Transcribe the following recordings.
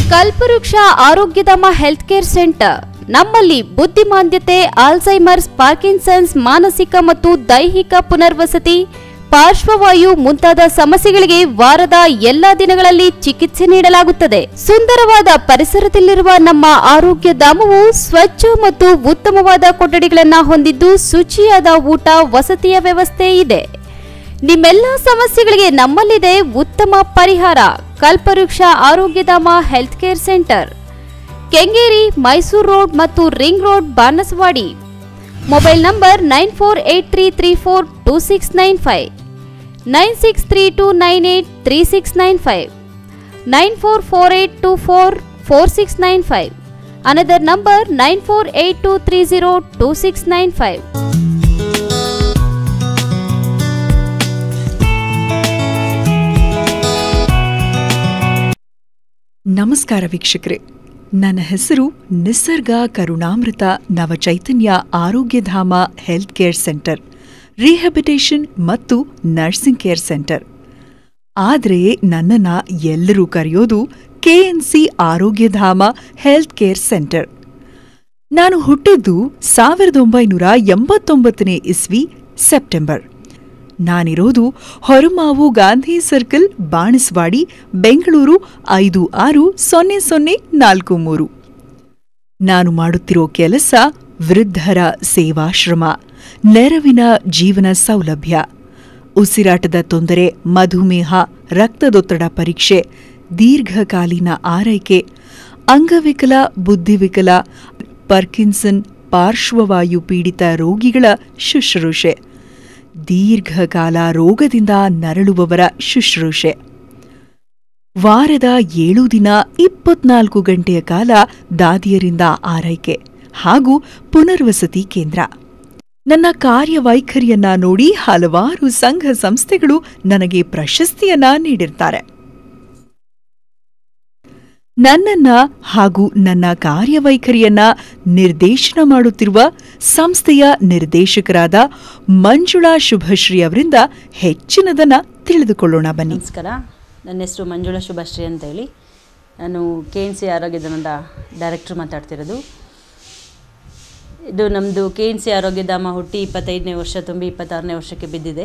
ಕಲ್ಪವೃಕ್ಷ Arogyadhama health care centre ನಮ್ಮಲ್ಲಿ ಬುದ್ಧಿಮಾಂದ್ಯತೆ Alzheimer's Parkinson's ಮಾನಸಿಕ ಮತ್ತು ದೈಹಿಕ ಪುನರ್ವಸತಿ ಪಾರ್ಶ್ವವಾಯು ಮುಂತಾದ ಸಮಸ್ಯೆಗಳಿಗೆ ವಾರದ ಎಲ್ಲಾ ದಿನಗಳಲ್ಲಿ ಚಿಕಿತ್ಸೆ ನೀಡಲಾಗುತ್ತದೆ ಸುಂದರವಾದ ಪರಿಸರದಲ್ಲಿರುವ ನಮ್ಮ ಆರೋಗ್ಯ ಧಾಮವು ಸ್ವಚ್ಛ ಮತ್ತು ಉತ್ತಮವಾದ ಕೊಠಡಿಗಳನ್ನು ಹೊಂದಿದ್ದು ಶುಚಿಯಾದ ಊಟ ವಸತಿಯ ವ್ಯವಸ್ಥೆ ಇದೆ ನಿಮ್ಮೆಲ್ಲ ಸಮಸ್ಯೆಗಳಿಗೆ ನಮ್ಮಲ್ಲಿದೆ ಉತ್ತಮ ಪರಿಹಾರ Kalpavriksha Arogyadhama health care centre Kengeri Mysuru road ಮತ್ತು ring road Banaswadi mobile number nine four eight three three four two six nine five nine six three two nine eight three six nine five nine four four eight two four four six nine five another number nine four eight two three zero two six nine five ನಮಸ್ಕಾರ ವೀಕ್ಷಕರೇ ನನ್ನ ಹೆಸರು Nisarga Karunamrita Navachaitanya Arogyadhama health care centre rehabilitation ಮತ್ತು nursing care centre ಆದರೆ ನನ್ನನ್ನ ಎಲ್ಲರೂ ಕರೆಯೋದು KNC Arogyadhama health care centre ನಾನು ಹುಟ್ಟಿದ್ದು ಸಾವಿರದ ಒಂಬೈನೂರ ಎಂಬತ್ತೊಂಬತ್ತನೇ ಇಸ್ವಿ ಸೆಪ್ಟೆಂಬರ್ ನಾನಿರೋದು ಹೊರಮಾವು ಗಾಂಧಿ ಸರ್ಕಲ್ ಬಾಣಸ್ವಾಡಿ ಬೆಂಗಳೂರು ಐದು ಆರು ಸೊನ್ನೆ ಸೊನ್ನೆ ನಾಲ್ಕು ಮೂರು ನಾನು ಮಾಡುತ್ತಿರೋ ಕೆಲಸ ವೃದ್ಧರ ಸೇವಾಶ್ರಮ ನೆರವಿನ ಜೀವನ ಸೌಲಭ್ಯ ಉಸಿರಾಟದ ತೊಂದರೆ ಮಧುಮೇಹ ರಕ್ತದೊತ್ತಡ ಪರೀಕ್ಷೆ ದೀರ್ಘಕಾಲೀನ ಆರೈಕೆ ಅಂಗವಿಕಲ ಬುದ್ಧಿವಿಕಲ ಪರ್ಕಿನ್ಸನ್ ಪಾರ್ಶ್ವವಾಯು ಪೀಡಿತ ರೋಗಿಗಳ ಶುಶ್ರೂಷೆ ದೀರ್ಘಕಾಲ ರೋಗದಿಂದ ನರಳುವವರ ಶುಶ್ರೂಷೆ ವಾರದ ಏಳು ದಿನ ಇಪ್ಪತ್ನಾಲ್ಕು ಗಂಟೆಯ ಕಾಲ ದಾದಿಯರಿಂದ ಆರೈಕೆ ಹಾಗೂ ಪುನರ್ವಸತಿ ಕೇಂದ್ರ ನನ್ನ ಕಾರ್ಯವೈಖರಿಯನ್ನ ನೋಡಿ ಹಲವಾರು ಸಂಘ ಸಂಸ್ಥೆಗಳು ನನಗೆ ಪ್ರಶಸ್ತಿಯನ್ನ ನೀಡಿರ್ತಾರೆ ನನ್ನನ್ನ ಹಾಗೂ ನನ್ನ ಕಾರ್ಯವೈಖರಿಯನ್ನ ನಿರ್ದೇಶನ ಮಾಡುತ್ತಿರುವ ಸಂಸ್ಥೆಯ ನಿರ್ದೇಶಕರಾದ ಮಂಜುಳಾ ಶುಭಶ್ರೀ ಅವರಿಂದ ಹೆಚ್ಚಿನದನ್ನ ತಿಳಿದುಕೊಳ್ಳೋಣ ಬನ್ನಿ ನಮಸ್ಕಾರ ನನ್ನ ಹೆಸರು ಮಂಜುಳಾ ಶುಭಶ್ರೀ ಅಂತೇಳಿ ನಾನು ಕೆ ಎನ್ ಸಿ ಆರೋಗ್ಯಧಾಮದ ಡೈರೆಕ್ಟ್ರ್ ಮಾತಾಡ್ತಿರೋದು ಇದು ನಮ್ಮದು ಕೆ ಎನ್ ಸಿ ಆರೋಗ್ಯಧಾಮ ಹುಟ್ಟಿ ಇಪ್ಪತ್ತೈದನೇ ವರ್ಷ ತುಂಬಿ ಇಪ್ಪತ್ತಾರನೇ ವರ್ಷಕ್ಕೆ ಬಿದ್ದಿದೆ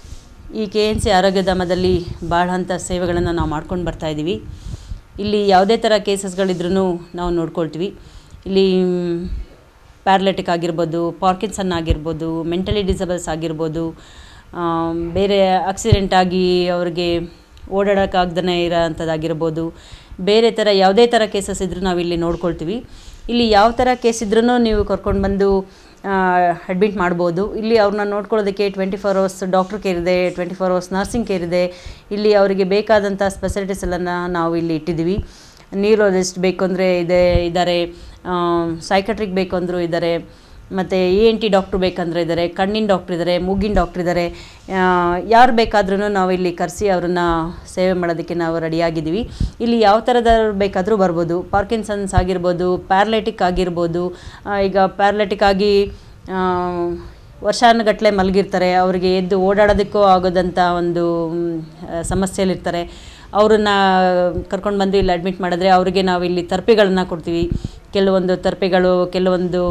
ಈ ಕೆ ಎನ್ ಸಿ ಆರೋಗ್ಯಧಾಮದಲ್ಲಿ ಭಾಳ ಹಂತ ಸೇವೆಗಳನ್ನು ನಾವು ಮಾಡ್ಕೊಂಡು ಬರ್ತಾಯಿದ್ದೀವಿ ಇಲ್ಲಿ ಯಾವುದೇ ಥರ ಕೇಸಸ್ಗಳಿದ್ರೂ ನಾವು ನೋಡ್ಕೊಳ್ತೀವಿ ಇಲ್ಲಿ ಪ್ಯಾರ್ಲೆಟಿಕ್ ಆಗಿರ್ಬೋದು ಪಾರ್ಕಿನ್ಸನ್ ಆಗಿರ್ಬೋದು ಮೆಂಟಲಿ ಡಿಸಬಲ್ಸ್ ಆಗಿರ್ಬೋದು ಆಮ್, ಬೇರೆ ಆಕ್ಸಿಡೆಂಟ್ ಆಗಿ ಅವ್ರಿಗೆ ಓಡಾಡೋಕ್ಕಾಗ್ದೇ ಇರೋ ಅಂಥದ್ದಾಗಿರ್ಬೋದು ಬೇರೆ ಥರ ಯಾವುದೇ ಥರ ಕೇಸಸ್ ಇದ್ದರೂ ನಾವು ಇಲ್ಲಿ ನೋಡ್ಕೊಳ್ತೀವಿ ಇಲ್ಲಿ ಯಾವ ಥರ ಕೇಸ್ ಇದ್ರೂ ನೀವು ಕರ್ಕೊಂಡು ಬಂದು ಅಡ್ಮಿಟ್ ಮಾಡ್ಬೋದು ಇಲ್ಲಿ ಅವ್ರನ್ನ ನೋಡ್ಕೊಳ್ಳೋದಕ್ಕೆ twenty four hours doctor care ಇದೆ twenty four hours nursing care ಇದೆ ಇಲ್ಲಿ ಅವರಿಗೆ ಬೇಕಾದಂಥ ಸ್ಪೆಸಿಲಿಟೀಸ್ ಎಲ್ಲ ನಾವು ಇಲ್ಲಿ ಇಟ್ಟಿದ್ದೀವಿ ನ್ಯೂರೋಲಜಿಸ್ಟ್ ಬೇಕು ಅಂದರೆ ಇದೆ ಇದ್ದಾರೆ ಸೈಕಟ್ರಿಕ್ ಬೇಕು ಅಂದರೂ ಇದ್ದಾರೆ ಮತ್ತು ಎ ಎನ್ ಟಿ ಡಾಕ್ಟ್ರು ಬೇಕಂದ್ರೆ ಇದ್ದಾರೆ ಕಣ್ಣಿನ ಡಾಕ್ಟ್ರ್ ಇದ್ದಾರೆ ಮೂಗಿನ ಡಾಕ್ಟ್ರ್ ಇದ್ದಾರೆ ಯಾರು ಬೇಕಾದ್ರೂ ನಾವು ಇಲ್ಲಿ ಕರೆಸಿ ಅವ್ರನ್ನ ಸೇವೆ ಮಾಡೋದಕ್ಕೆ ನಾವು ರೆಡಿಯಾಗಿದ್ದೀವಿ ಇಲ್ಲಿ ಯಾವ ಥರದವ್ರು ಬೇಕಾದರೂ ಬರ್ಬೋದು ಪಾರ್ಕಿನ್ಸನ್ಸ್ ಆಗಿರ್ಬೋದು ಪ್ಯಾರ್ಲೆಟಿಕ್ ಆಗಿರ್ಬೋದು ಆ, ಈಗ ಪ್ಯಾರ್ಲೆಟಿಕ್ ಆಗಿ ಆ, ವರ್ಷಾನುಗಟ್ಟಲೆ ಮಲಗಿರ್ತಾರೆ ಅವರಿಗೆ ಎದ್ದು ಓಡಾಡೋದಕ್ಕೂ ಆಗೋದಂಥ ಒಂದು ಮ್, ಸಮಸ್ಯೆಯಲ್ಲಿರ್ತಾರೆ ಅವ್ರನ್ನ ಕರ್ಕೊಂಡು ಬಂದು ಇಲ್ಲಿ ಅಡ್ಮಿಟ್ ಮಾಡಿದ್ರೆ ಅವರಿಗೆ ನಾವು ಇಲ್ಲಿ ತರ್ಪಿಗಳನ್ನ ಕೊಡ್ತೀವಿ ಕೆಲವೊಂದು ತರ್ಪಿಗಳು ಕೆಲವೊಂದು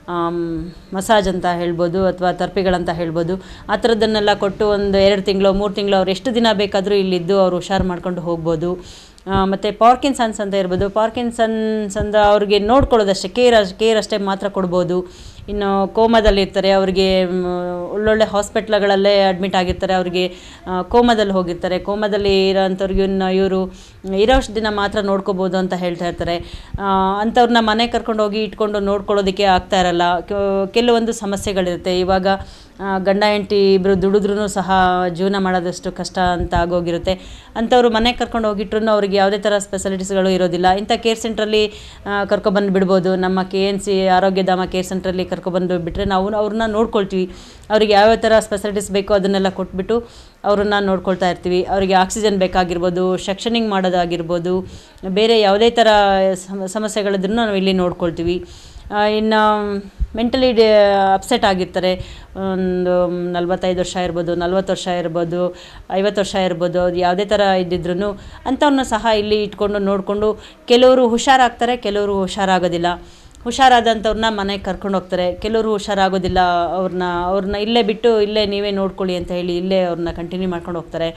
ಮಸಾಜ್ ಅಂತ ಹೇಳ್ಬೋದು ಅಥವಾ ತರ್ಪಿಗಳಂತ ಹೇಳ್ಬೋದು ಆ ಥರದ್ದನ್ನೆಲ್ಲ ಕೊಟ್ಟು ಒಂದು ಎರಡು ತಿಂಗಳು ಮೂರು ತಿಂಗಳು ಅವ್ರು ಎಷ್ಟು ದಿನ ಬೇಕಾದರೂ ಇಲ್ಲಿದ್ದು ಅವ್ರು ಹುಷಾರು ಮಾಡ್ಕೊಂಡು ಹೋಗ್ಬೋದು ಮತ್ತು ಪಾರ್ಕಿನ್ಸನ್ಸ್ ಅಂತ ಇರ್ಬೋದು ಪಾರ್ಕಿನ್ಸನ್ಸ್ ಅಂದ್ರೆ ಅವ್ರಿಗೆ ನೋಡ್ಕೊಳ್ಳೋದಷ್ಟೇ ಕೇರ್ ಅಷ್ಟೇ ಕೇರ್ ಅಷ್ಟೇ ಮಾತ್ರ ಕೊಡ್ಬೋದು ಇನ್ನು ಕೋಮಾದಲ್ಲಿರ್ತಾರೆ ಅವ್ರಿಗೆ ಮ್, ಒಳ್ಳೊಳ್ಳೆ ಹಾಸ್ಪಿಟ್ಲ್ಗಳಲ್ಲೇ ಅಡ್ಮಿಟ್ ಆಗಿರ್ತಾರೆ ಅವ್ರಿಗೆ ಆ, ಕೋಮಾದಲ್ಲಿ ಹೋಗಿರ್ತಾರೆ ಕೋಮಾದಲ್ಲಿ ಇರೋಂಥವ್ರಿಗೆ ಇನ್ನು ಇವರು ಇರೋಷ್ಟು ದಿನ ಮಾತ್ರ ನೋಡ್ಕೋಬೋದು ಅಂತ ಹೇಳ್ತಾ ಇರ್ತಾರೆ ಆ, ಅಂಥವ್ರನ್ನ ಮನೆ ಕರ್ಕೊಂಡು ಹೋಗಿ ಇಟ್ಕೊಂಡು ನೋಡ್ಕೊಳ್ಳೋದಕ್ಕೆ ಆಗ್ತಾ ಇರಲ್ಲ ಕೆ- ಕೆಲವೊಂದು ಸಮಸ್ಯೆಗಳಿರುತ್ತೆ ಇವಾಗ ಆ, ಗಂಡ ಹೆಂಡತಿ ಇಬ್ಬರು ದುಡಿದ್ರೂ ಸಹ ಜೀವನ ಮಾಡೋದಷ್ಟು ಕಷ್ಟ ಅಂತ ಆಗೋಗಿರುತ್ತೆ ಅಂಥವ್ರು ಮನೆ ಕರ್ಕೊಂಡು ಹೋಗಿಟ್ರು ಅವ್ರಿಗೆ ಯಾವುದೇ ಥರ ಸ್ಪೆಷಾಲಿಟೀಸ್ಗಳು ಇರೋದಿಲ್ಲ ಇಂಥ ಕೇರ್ ಸೆಂಟ್ರಲ್ಲಿ ಕರ್ಕೊಬಂದು ಬಿಡ್ಬೋದು ನಮ್ಮ K N C Arogyadhama care ಸೆಂಟ್ರಲ್ಲಿ ಕರ್ಕೊಬಂದು ಬಿಟ್ಟರೆ ನಾವು ಅವ್ರನ್ನ ನೋಡ್ಕೊಳ್ತೀವಿ ಅವ್ರಿಗೆ ಯಾವ್ಯಾವ ಥರ ಸ್ಪೆಷಾಲಿಟೀಸ್ ಬೇಕೋ ಅದನ್ನೆಲ್ಲ ಕೊಟ್ಬಿಟ್ಟು ಅವ್ರನ್ನ ನೋಡ್ಕೊಳ್ತಾ ಇರ್ತೀವಿ ಅವರಿಗೆ ಆಕ್ಸಿಜನ್ ಬೇಕಾಗಿರ್ಬೋದು ಸೆಕ್ಷನಿಂಗ್ ಮಾಡೋದಾಗಿರ್ಬೋದು ಬೇರೆ ಯಾವುದೇ ಥರ ಸಮ ಸಮಸ್ಯೆಗಳಿದ್ರೂ ನಾವು ಇಲ್ಲಿ ನೋಡ್ಕೊಳ್ತೀವಿ ಇನ್ನು ಮೆಂಟಲಿ ಅಪ್ಸೆಟ್ ಆಗಿರ್ತಾರೆ ಒಂದು ನಲ್ವತ್ತೈದು ವರ್ಷ ಇರ್ಬೋದು ನಲ್ವತ್ತು ವರ್ಷ ಇರ್ಬೋದು ಐವತ್ತು ವರ್ಷ ಇರ್ಬೋದು ಅದು ಯಾವುದೇ ಥರ ಇದ್ದಿದ್ರು ಅಂಥವ್ರನ್ನ ಸಹ ಇಲ್ಲಿ ಇಟ್ಕೊಂಡು ನೋಡಿಕೊಂಡು ಕೆಲವರು ಹುಷಾರಾಗ್ತಾರೆ ಕೆಲವರು ಹುಷಾರಾಗೋದಿಲ್ಲ ಹುಷಾರಾದಂಥವ್ರನ್ನ ಮನೆಗೆ ಕರ್ಕೊಂಡು ಹೋಗ್ತಾರೆ ಕೆಲವರು ಹುಷಾರಾಗೋದಿಲ್ಲ ಅವ್ರನ್ನ ಅವ್ರನ್ನ ಇಲ್ಲೇ ಬಿಟ್ಟು ಇಲ್ಲೇ ನೀವೇ ನೋಡ್ಕೊಳ್ಳಿ ಅಂತ ಹೇಳಿ ಇಲ್ಲೇ ಅವ್ರನ್ನ ಕಂಟಿನ್ಯೂ ಮಾಡ್ಕೊಂಡು ಹೋಗ್ತಾರೆ